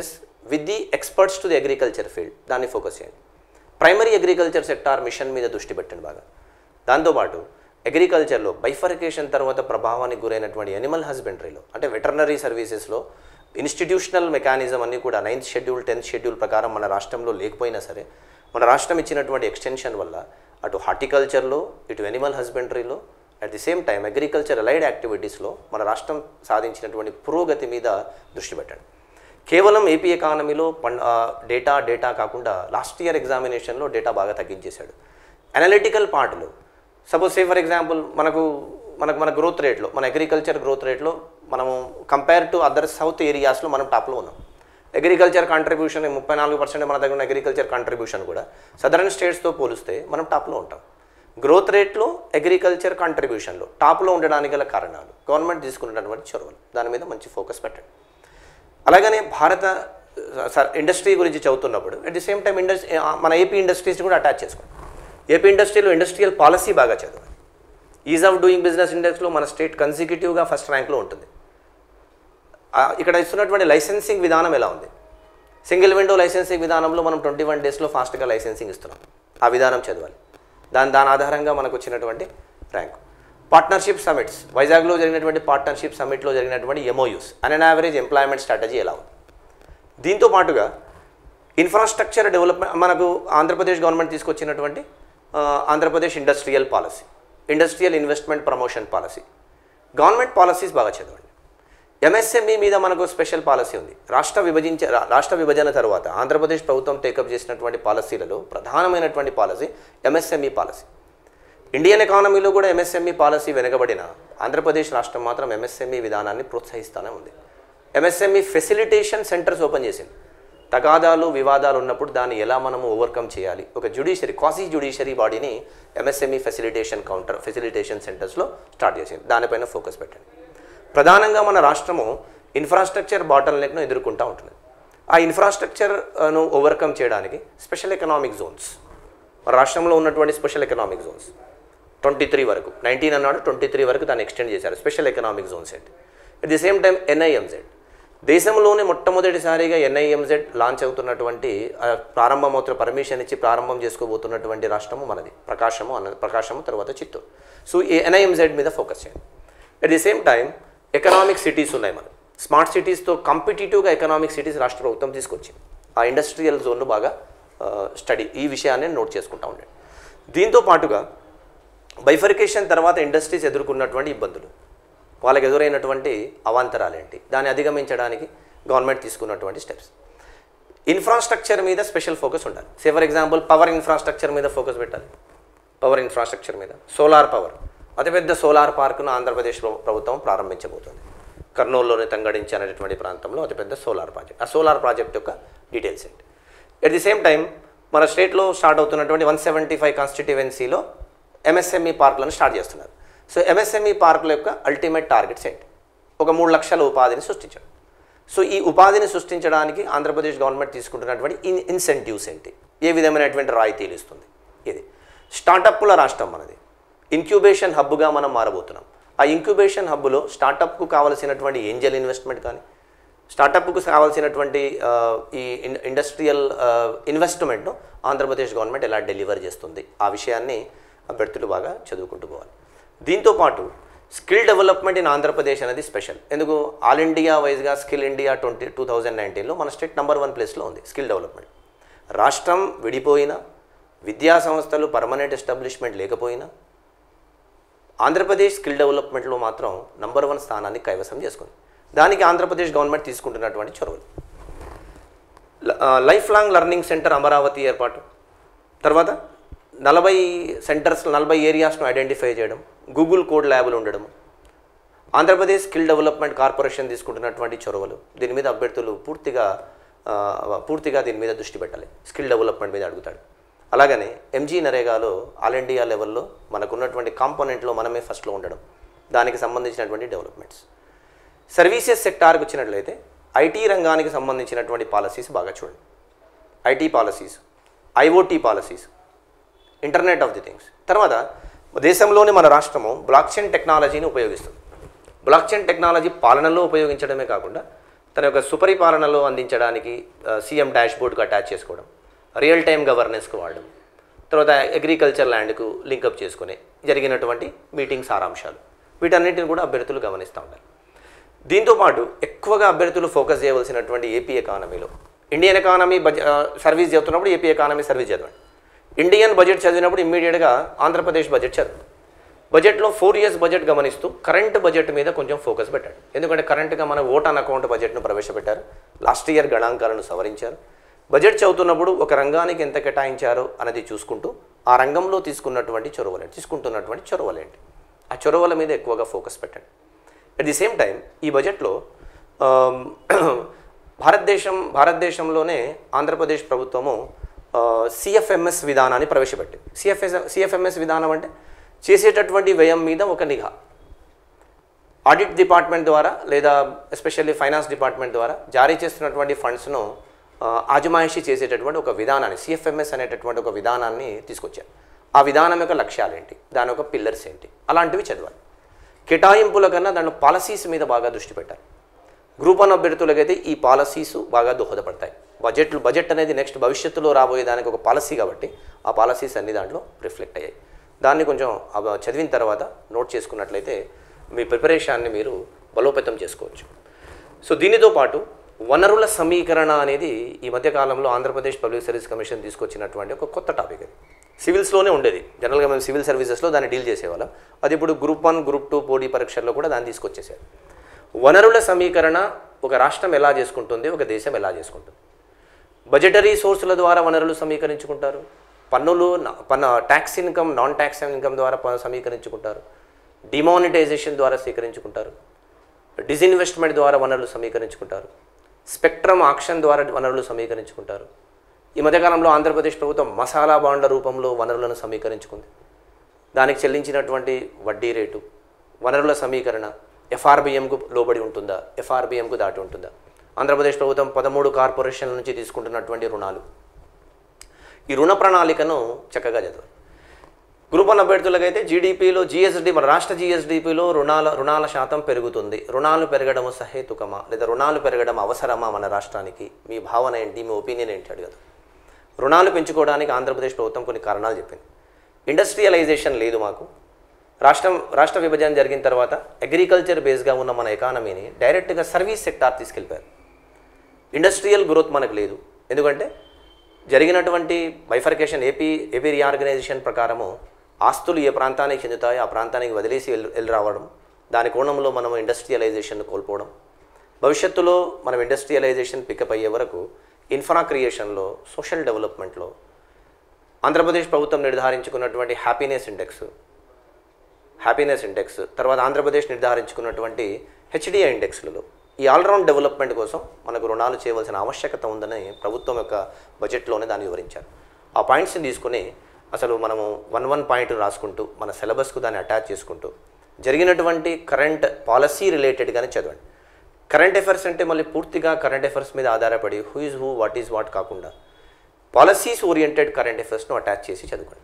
with the experts to the agriculture field దాన్ని ఫోకస్ చేయండి ప్రైమరీ అగ్రికల్చర్ సెక్టార్ మిషన్ మీద దృష్టి పెట్టండి బాగా దాంతోపాటు అగ్రికల్చర్లో బైఫర్కేషన్ తర్వాత ప్రభావానికి గురైనటువంటి ఎనిమల్ హస్బెండరీలో అంటే వెటర్నరీ సర్వీసెస్లో ఇన్స్టిట్యూషనల్ మెకానిజం అన్నీ కూడా నైన్త్ షెడ్యూల్ టెన్త్ షెడ్యూల్ ప్రకారం మన రాష్ట్రంలో లేకపోయినా సరే మన రాష్ట్రం ఇచ్చినటువంటి ఎక్స్టెన్షన్ వల్ల అటు హార్టికల్చర్లో ఇటు ఎనిమల్ హస్బెండరీలో at the same time agriculture allied యాక్టివిటీస్లో మన రాష్ట్రం సాధించినటువంటి పురోగతి మీద దృష్టి పెట్టండి కేవలం ఏపీ ఎకానమీలో పం డేటా డేటా కాకుండా లాస్ట్ ఇయర్ ఎగ్జామినేషన్లో డేటా బాగా తగ్గించేశాడు అనలిటికల్ పార్ట్లో సపోజ్ సే ఫర్ ఎగ్జాంపుల్ మనకు మనకు మన గ్రోత్ రేట్లో మన అగ్రికల్చర్ గ్రోత్ రేట్లో మనము కంపేర్ టు అదర్ సౌత్ ఏరియాస్లో మనం టాప్లో ఉన్నాం అగ్రికల్చర్ కాంట్రిబ్యూషన్ ముప్పై నాలుగు పర్సెంట్ మన దగ్గర ఉన్న అగ్రికల్చర్ కాంట్రిబ్యూషన్ కూడా సదరన్ స్టేట్స్తో పోలిస్తే మనం టాప్లో ఉంటాం గ్రోత్ రేట్లో అగ్రికల్చర్ కాంట్రిబ్యూషన్లో టాప్లో ఉండడానికి గల కారణాలు గవర్నమెంట్ తీసుకున్నటువంటి చొరవలు దాని మీద మంచి ఫోకస్ పెట్టండి అలాగనే భారత స- ఇండస్ట్రీ గురించి చదువుతున్నప్పుడు at the same time industry మన ఏపీ ఇండస్ట్రీస్ కూడా అటాచ్ చేసుకోండి ఏపీ ఇండస్ట్రీలో ఇండస్ట్రియల్ పాలసీ బాగా చదవాలి ఈజ్ ఆఫ్ డూయింగ్ బిజినెస్ ఇండెక్స్లో మన స్టేట్ కన్సిక్యూటివ్గా ఫస్ట్ ర్యాంక్లో ఉంటుంది ఆ, ఇక్కడ ఇస్తున్నటువంటి లైసెన్సింగ్ విధానం ఎలా ఉంది సింగిల్ విండో లైసెన్సింగ్ విధానంలో మనం ట్వంటీ వన్ డేస్లో ఫాస్ట్గా లైసెన్సింగ్ ఇస్తున్నాం ఆ విధానం చదవాలి దాని దాని ఆధారంగా మనకు వచ్చినటువంటి ర్యాంక్ పార్ట్నర్షిప్ సమిట్స్ వైజాగ్లో జరిగినటువంటి పార్ట్నర్షిప్ సమిట్లో జరిగినటువంటి MOUs an an average employment strategy ఎలా ఉంది దీంతో పాటుగా ఇన్ఫ్రాస్ట్రక్చర్ డెవలప్మెంట్ మనకు ఆంధ్రప్రదేశ్ గవర్నమెంట్ తీసుకొచ్చినటువంటి ఆ, Andhra Pradesh industrial policy industrial investment promotion policy government policies బాగా చదవండి ఎంఎస్ఎంఈ మీద మనకు స్పెషల్ పాలసీ ఉంది రాష్ట్ర విభజించ రా- రాష్ట్ర విభజన తర్వాత ఆంధ్రప్రదేశ్ ప్రభుత్వం టేకప్ చేసినటువంటి పాలసీలలో ప్రధానమైనటువంటి పాలసీ ఎంఎస్ఎంఈ పాలసీ ఇండియన్ ఎకానమీలో కూడా ఎంఎస్ఎంఈ పాలసీ వెనుకబడిన ఆంధ్రప్రదేశ్ రాష్ట్రం మాత్రం ఎంఎస్ఎంఈ విధానాన్ని ప్రోత్సహిస్తూనే ఉంది ఎంఎస్ఎంఈ ఫెసిలిటేషన్ సెంటర్స్ ఓపెన్ చేసింది తగాదాలు వివాదాలు ఉన్నప్పుడు దాన్ని ఎలా మనము ఓవర్కమ్ చేయాలి ఒక జ్యుడిషియరీ క్వాసీ జ్యుడిషియరీ బాడీని ఎంఎస్ఎంఈ ఫెసిలిటేషన్ కౌంటర్ ఫెసిలిటేషన్ సెంటర్స్లో స్టార్ట్ చేసింది దానిపైన ఫోకస్ పెట్టండి ప్రధానంగా మన రాష్ట్రము ఇన్ఫ్రాస్ట్రక్చర్ బాటల్ నెక్ను ఎదుర్కొంటూ ఉంటుంది ఆ ఇన్ఫ్రాస్ట్రక్చర్ను ఓవర్కమ్ చేయడానికి స్పెషల్ ఎకనామిక్ జోన్స్ మన రాష్ట్రంలో ఉన్నటువంటి special economic zones twenty three వరకు నైన్టీన్ అన్నాడు ట్వంటీ త్రీ వరకు దాన్ని ఎక్స్టెండ్ చేశారు స్పెషల్ ఎకనామిక్ జోన్స్ ఏంటి at the same time NIMZ దేశంలోనే మొట్టమొదటిసారిగా ఎన్ఐఎంజెడ్ లాంచ్ అవుతున్నటువంటి ఆ, ప్రారంభమవుతున్న పర్మిషన్ ఇచ్చి ప్రారంభం చేసుకోబోతున్నటువంటి రాష్ట్రము మనది ప్రకాశము అన్న ప్రకాశము తర్వాత చిత్తూరు సో ఈ ఎన్ఐఎంజెడ్ మీద ఫోకస్ చేయండి at the same time economic cities ఉన్నాయి మనకి స్మార్ట్ సిటీస్తో కాంపిటేటివ్గా ఎకనామిక్ సిటీస్ రాష్ట్ర ప్రభుత్వం తీసుకొచ్చింది ఆ ఇండస్ట్రియల్ జోన్ను బాగా స్టడీ ఈ విషయాన్ని నోట్ చేసుకుంటా ఉండండి దీంతో పాటుగా బైఫర్కేషన్ తర్వాత ఇండస్ట్రీస్ ఎదుర్కొన్నటువంటి ఇబ్బందులు వాళ్ళకి ఎదురైనటువంటి అవాంతరాలు ఏంటి దాన్ని అధిగమించడానికి గవర్నమెంట్ తీసుకున్నటువంటి స్టెప్స్ ఇన్ఫ్రాస్ట్రక్చర్ మీద స్పెషల్ ఫోకస్ ఉండాలి say for example power infrastructure మీద ఫోకస్ పెట్టాలి పవర్ ఇన్ఫ్రాస్ట్రక్చర్ మీద సోలార్ పవర్ అతిపెద్ద సోలార్ పార్కును ఆంధ్రప్రదేశ్ ప్ర- ప్రభుత్వం ప్రారంభించబోతుంది కర్నూలులోని తంగడించి అనేటువంటి ప్రాంతంలో అతిపెద్ద సోలార్ ప్రాజెక్ట్ ఆ సోలార్ ప్రాజెక్ట్ యొక్క డీటెయిల్స్ ఏంటి ఎట్ ది సేమ్ టైం మన స్టేట్లో స్టార్ట్ అవుతున్నటువంటి వన్ సెవెంటీ ఫైవ్ కాన్స్టిట్యువెన్సీలో ఎంఎస్ఎంఈ పార్కులను స్టార్ట్ చేస్తున్నారు సో ఎంఎస్ఎంఈ పార్కుల యొక్క అల్టిమేట్ టార్గెట్స్ ఏంటి ఒక మూడు లక్షల ఉపాధిని సృష్టించడం సో ఈ ఉపాధిని సృష్టించడానికి ఆంధ్రప్రదేశ్ గవర్నమెంట్ తీసుకుంటున్నటువంటి ఇన్ ఇన్సెంటివ్స్ ఏంటి ఏ విధమైనటువంటి రాయితీలు ఇస్తుంది ఇది స్టార్టప్ల రాష్ట్రం మనది ఇంక్యుబేషన్ హబ్గా మనం మారబోతున్నాం ఆ ఇంక్యుబేషన్ హబ్లో స్టార్టప్కు కావలసినటువంటి ఏంజల్ ఇన్వెస్ట్మెంట్ కానీ స్టార్టప్కు కావాల్సినటువంటి ఆ, ఈ ఇన్- ఇండస్ట్రియల్ ఆ, ఇన్వెస్ట్మెంట్ను ఆంధ్రప్రదేశ్ గవర్నమెంట్ ఎలా డెలివర్ చేస్తుంది ఆ విషయాన్ని అభ్యర్థులు బాగా చదువుకుంటూ పోవాలి దీంతో పాటు స్కిల్ డెవలప్మెంట్ ఇన్ ఆంధ్రప్రదేశ్ అనేది స్పెషల్ ఎందుకు ఆల్ ఇండియా వైజ్గా skill India twenty two thousand నైన్టీన్లో మన స్టేట్ నెంబర్ వన్ ప్లేస్లో ఉంది స్కిల్ డెవలప్మెంట్ రాష్ట్రం విడిపోయినా విద్యా సంస్థలు పర్మనెంట్ ఎస్టాబ్లిష్మెంట్ లేకపోయినా ఆంధ్రప్రదేశ్ స్కిల్ డెవలప్మెంట్లో మాత్రం నంబర్ వన్ స్థానాన్ని కైవసం చేసుకుంది దానికి ఆంధ్రప్రదేశ్ గవర్నమెంట్ తీసుకుంటున్నటువంటి చొరవలు ల- ఆ, life long learning centre Amaravati ఏర్పాటు తర్వాత నలభై సెంటర్స్ నలభై ఏరియాస్ను ఐడెంటిఫై చేయడం గూగుల్ కోడ్ ల్యాబులు ఉండడం ఆంధ్రప్రదేశ్ స్కిల్ డెవలప్మెంట్ కార్పొరేషన్ తీసుకుంటున్నటువంటి చొరవలు దీని మీద అభ్యర్థులు పూర్తిగా ఆ, పూర్తిగా దీని మీద దృష్టి పెట్టాలి స్కిల్ డెవలప్మెంట్ మీద అడుగుతాడు అలాగనే ఎంజీ నరేగాలో ఆల్ ఇండియా లెవెల్లో మనకున్నటువంటి కాంపోనెంట్లో మనమే ఫస్ట్లో ఉండడం దానికి సంబంధించినటువంటి డెవలప్మెంట్స్ సర్వీసెస్ సెక్టార్కి వచ్చినట్లయితే ఐటీ రంగానికి సంబంధించినటువంటి పాలసీస్ బాగా చూడండి IT policies IoT policies internet of the things తర్వాత దేశంలోని మన రాష్ట్రము బ్లాక్ చైన్ టెక్నాలజీని ఉపయోగిస్తుంది బ్లాక్ చైన్ టెక్నాలజీ పాలనలో ఉపయోగించడమే కాకుండా తన యొక్క సుపరిపాలనలో అందించడానికి సీఎం డాష్ బోర్డ్కు అటాచ్ చేసుకోవడం రియల్ టైం గవర్నెన్స్కు వాడడం తర్వాత అగ్రికల్చర్ ల్యాండ్కు లింకప్ చేసుకునే జరిగినటువంటి మీటింగ్ సారాంశాలు వీటన్నిటిని కూడా అభ్యర్థులు గమనిస్తూ ఉండాలి దీంతోపాటు ఎక్కువగా అభ్యర్థులు ఫోకస్ చేయవలసినటువంటి ఏపీ ఎకానమీలో ఇండియన్ ఎకానమీ బడ్జెట్ సర్వీస్ చదువుతున్నప్పుడు ఏపీ ఎకానమీ సర్వీస్ చదవండి ఇండియన్ బడ్జెట్ చదివినప్పుడు ఇమ్మీడియట్గా ఆంధ్రప్రదేశ్ బడ్జెట్ చదవండి బడ్జెట్లో ఫోర్ ఇయర్స్ బడ్జెట్ గమనిస్తూ కరెంట్ బడ్జెట్ మీద కొంచెం ఫోకస్ పెట్టాడు ఎందుకంటే కరెంట్గా మన ఓట్ ఆన్ అకౌంట్ బడ్జెట్ను ప్రవేశపెట్టారు లాస్ట్ ఇయర్ గణాంకాలను సవరించారు బడ్జెట్ చదువుతున్నప్పుడు ఒక రంగానికి ఎంత కేటాయించారో అనేది చూసుకుంటూ ఆ రంగంలో తీసుకున్నటువంటి చొరవలేంటి తీసుకుంటున్నటువంటి చొరవలేంటి ఆ చొరవల మీద ఎక్కువగా ఫోకస్ పెట్టండి అట్ ది సేమ్ టైం ఈ బడ్జెట్లో ఆమ్, భారతదేశం భారతదేశంలోనే ఆంధ్రప్రదేశ్ ప్రభుత్వము సిఎఫ్ఎంఎస్ విధానాన్ని ప్రవేశపెట్టింది సిఎఫ్ఎస్ సిఎఫ్ఎంఎస్ విధానం అంటే చేసేటటువంటి వ్యయం మీద ఒక నిఘా ఆడిట్ డిపార్ట్మెంట్ ద్వారా లేదా ఎస్పెషల్లీ ఫైనాన్స్ డిపార్ట్మెంట్ ద్వారా జారీ చేస్తున్నటువంటి ఫండ్స్ను ఆజమాయిషీ చేసేటటువంటి ఒక విధానాన్ని సిఎఫ్ఎంఎస్ అనేటటువంటి ఒక విధానాన్ని తీసుకొచ్చారు ఆ విధానం యొక్క లక్ష్యాలు ఏంటి దాని యొక్క పిల్లర్స్ ఏంటి అలాంటివి చదవాలి కేటాయింపుల కన్నా దాంట్లో పాలసీస్ మీద బాగా దృష్టి పెట్టారు గ్రూప్ వన్ అభ్యర్థులకైతే ఈ పాలసీస్ బాగా దోహదపడతాయి బడ్జెట్లు బడ్జెట్ అనేది నెక్స్ట్ భవిష్యత్తులో రాబోయే దానికి ఒక పాలసీ కాబట్టి ఆ పాలసీస్ అన్ని దాంట్లో రిఫ్లెక్ట్ అయ్యాయి దాన్ని కొంచెం అవ- చదివిన తర్వాత నోట్ చేసుకున్నట్లయితే మీ ప్రిపరేషన్ని మీరు బలోపేతం చేసుకోవచ్చు సో దీనితో పాటు వనరుల సమీకరణ అనేది ఈ మధ్యకాలంలో ఆంధ్రప్రదేశ్ పబ్లిక్ సర్వీస్ కమిషన్ తీసుకొచ్చినటువంటి ఒక కొత్త టాపిక్ అది సివిల్స్లోనే ఉండేది జనరల్గా మేము సివిల్ సర్వీసెస్లో దాన్ని డీల్ చేసేవాళ్ళం అది ఇప్పుడు గ్రూప్ వన్ గ్రూప్ టూ పోటీ పరీక్షల్లో కూడా దాన్ని తీసుకొచ్చేసారు వనరుల సమీకరణ ఒక రాష్ట్రం ఎలా చేసుకుంటుంది ఒక దేశం ఎలా చేసుకుంటుంది బడ్జెటరీ సోర్సుల ద్వారా వనరులు సమీకరించుకుంటారు పన్నులు నా- పన్ను tax income non tax income ద్వారా ప- సమీకరించుకుంటారు డిమానిటైజేషన్ ద్వారా స్వీకరించుకుంటారు డిజిన్వెస్ట్మెంట్ ద్వారా వనరులు సమీకరించుకుంటారు స్పెక్ట్రమ్ ఆక్షన్ ద్వారా వనరులు సమీకరించుకుంటారు ఈ మధ్యకాలంలో ఆంధ్రప్రదేశ్ ప్రభుత్వం మసాలా బాండ్ల రూపంలో వనరులను సమీకరించుకుంది దానికి చెల్లించినటువంటి వడ్డీ రేటు వనరుల సమీకరణ ఎఫ్ఆర్బిఎంకు లోబడి ఉంటుందా ఎఫ్ఆర్బిఎంకు దాటి ఉంటుందా ఆంధ్రప్రదేశ్ ప్రభుత్వం పదమూడు కార్పొరేషన్ల నుంచి తీసుకుంటున్నటువంటి రుణాలు ఈ రుణ ప్రణాళికను చక్కగా చదవాలి గ్రూప్ వన్ అభ్యర్థులకైతే జీడీపీలో జీఎస్డీ మన రాష్ట్ర జీఎస్డీపీలో రుణాల రుణాల శాతం పెరుగుతుంది రుణాలు పెరగడం సహేతుకమా లేదా రుణాలు పెరగడం అవసరమా మన రాష్ట్రానికి మీ భావన ఏంటి మీ ఒపీనియన్ ఏంటి అడగదు రుణాలు పెంచుకోవడానికి ఆంధ్రప్రదేశ్ ప్రభుత్వం కొన్ని కారణాలు చెప్పింది ఇండస్ట్రియలైజేషన్ లేదు మాకు రాష్ట్రం రాష్ట్ర విభజన జరిగిన తర్వాత అగ్రికల్చర్ బేస్గా ఉన్న మన ఎకానమీని డైరెక్ట్గా సర్వీస్ సెక్టార్ తీసుకెళ్ళిపోయారు ఇండస్ట్రియల్ గ్రోత్ మనకు లేదు ఎందుకంటే జరిగినటువంటి బైఫర్కేషన్ ఏపీ ఏపీ రీఆర్గనైజేషన్ ప్రకారము ఆస్తులు ఏ ప్రాంతానికి చెందుతాయో ఆ ప్రాంతానికి వదిలేసి వెళ్ళి వెళ్ళి రావడం దాని కోణంలో మనం ఇండస్ట్రియలైజేషన్ కోల్పోవడం భవిష్యత్తులో మనం ఇండస్ట్రియలైజేషన్ పికప్ అయ్యే వరకు ఇన్ఫ్రా క్రియేషన్లో సోషల్ డెవలప్మెంట్లో ఆంధ్రప్రదేశ్ ప్రభుత్వం నిర్ధారించుకున్నటువంటి హ్యాపీనెస్ ఇండెక్స్ హ్యాపీనెస్ ఇండెక్స్ తర్వాత ఆంధ్రప్రదేశ్ నిర్ధారించుకున్నటువంటి హెచ్డిఐ ఇండెక్స్లలో ఈ ఆల్రౌండ్ డెవలప్మెంట్ కోసం మనకు రుణాలు చేయవలసిన ఆవశ్యకత ఉందని ప్రభుత్వం యొక్క బడ్జెట్లోనే దాన్ని వివరించారు ఆ పాయింట్స్ని తీసుకుని అసలు మనము వన్ వన్ పాయింట్ రాసుకుంటూ మన సిలబస్కు దాన్ని అటాచ్ చేసుకుంటూ జరిగినటువంటి కరెంట్ పాలసీ రిలేటెడ్గానే చదవండి కరెంట్ అఫైర్స్ అంటే మళ్ళీ పూర్తిగా కరెంట్ అఫైర్స్ మీద ఆధారపడి who is who what is what కాకుండా పాలసీస్ ఓరియంటెడ్ కరెంట్ అఫైర్స్ను అటాచ్ చేసి చదువుకోండి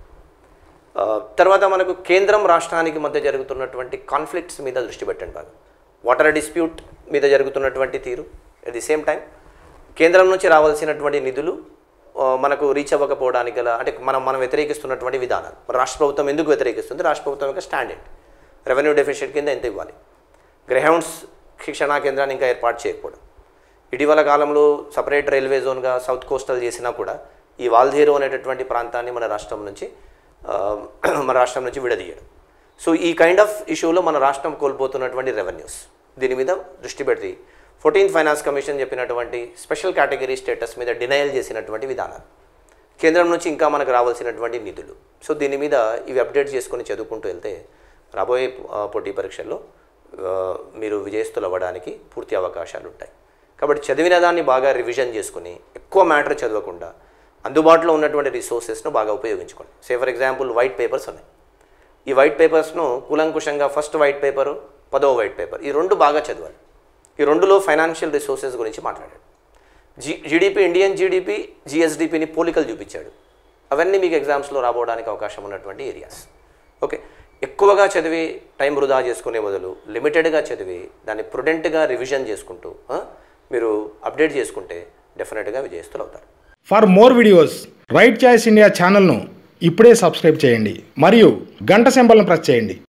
ఆ, తర్వాత మనకు కేంద్రం రాష్ట్రానికి మధ్య జరుగుతున్నటువంటి కాన్ఫ్లిక్ట్స్ మీద దృష్టి పెట్టండి బాగా వాటర్ డిస్ప్యూట్ మీద జరుగుతున్నటువంటి తీరు అట్ ది సేమ్ టైం కేంద్రం నుంచి రావాల్సినటువంటి నిధులు ఆ, మనకు రీచ్ అవ్వకపోవడానికి గల అంటే మనం మనం వ్యతిరేకిస్తున్నటువంటి విధానాలు మన రాష్ట్ర ప్రభుత్వం ఎందుకు వ్యతిరేకిస్తుంది రాష్ట్ర ప్రభుత్వం యొక్క స్టాండర్డ్ రెవెన్యూ డెఫిషిట్ కింద ఎంత ఇవ్వాలి గ్రహౌండ్స్ శిక్షణా కేంద్రాన్ని ఇంకా ఏర్పాటు చేయకపోవడం ఇటీవల కాలంలో సపరేట్ రైల్వే జోన్గా సౌత్ కోస్టల్ చేసినా కూడా ఈ వాల్ధేరు అనేటటువంటి ప్రాంతాన్ని మన రాష్ట్రం నుంచి ఆ, మన రాష్ట్రం నుంచి విడదీయడం సో ఈ కైండ్ ఆఫ్ ఇష్యూలో మన రాష్ట్రం కోల్పోతున్నటువంటి రెవెన్యూస్ దీని మీద దృష్టి పెట్టి ఫోర్టీన్త్ ఫైనాన్స్ కమిషన్ చెప్పినటువంటి స్పెషల్ కేటగిరీ స్టేటస్ మీద డినయల్ చేసినటువంటి విధానాలు కేంద్రం నుంచి ఇంకా మనకు రావాల్సినటువంటి నిధులు సో దీని మీద ఇవి అప్డేట్ చేసుకొని చదువుకుంటూ వెళ్తే రాబోయే ఆ, పోటీ పరీక్షల్లో ఆ, మీరు విజయస్తులు అవ్వడానికి పూర్తి అవకాశాలు ఉంటాయి కాబట్టి చదివిన దాన్ని బాగా రివిజన్ చేసుకుని ఎక్కువ మ్యాటర్ చదవకుండా అందుబాటులో ఉన్నటువంటి రిసోర్సెస్ను బాగా ఉపయోగించుకోండి say for example white papers ఉన్నాయి ఈ వైట్ పేపర్స్ను కూలంకుషంగా ఫస్ట్ వైట్ పేపరు పదో వైట్ పేపర్ ఈ రెండు బాగా చదవాలి ఈ రెండులో ఫైనాన్షియల్ రిసోర్సెస్ గురించి మాట్లాడాడు జీ జీడిపి ఇండియన్ జీడిపి జిఎస్డిపిని పోలికలు చూపించాడు అవన్నీ మీకు ఎగ్జామ్స్లో రాబోవడానికి అవకాశం ఉన్నటువంటి ఏరియాస్ ఓకే ఎక్కువగా చదివి టైం వృధా చేసుకునే బదులు లిమిటెడ్గా చదివి దాన్ని ప్రొడెంట్గా రివిజన్ చేసుకుంటూ ఆ, మీరు అప్డేట్ చేసుకుంటే డెఫినెట్గా విజయస్తులు అవుతారు for more videos right choice India ఛానల్ను ఇప్పుడే సబ్స్క్రైబ్ చేయండి మరియు గంట సింబల్ను ప్రెస్ చేయండి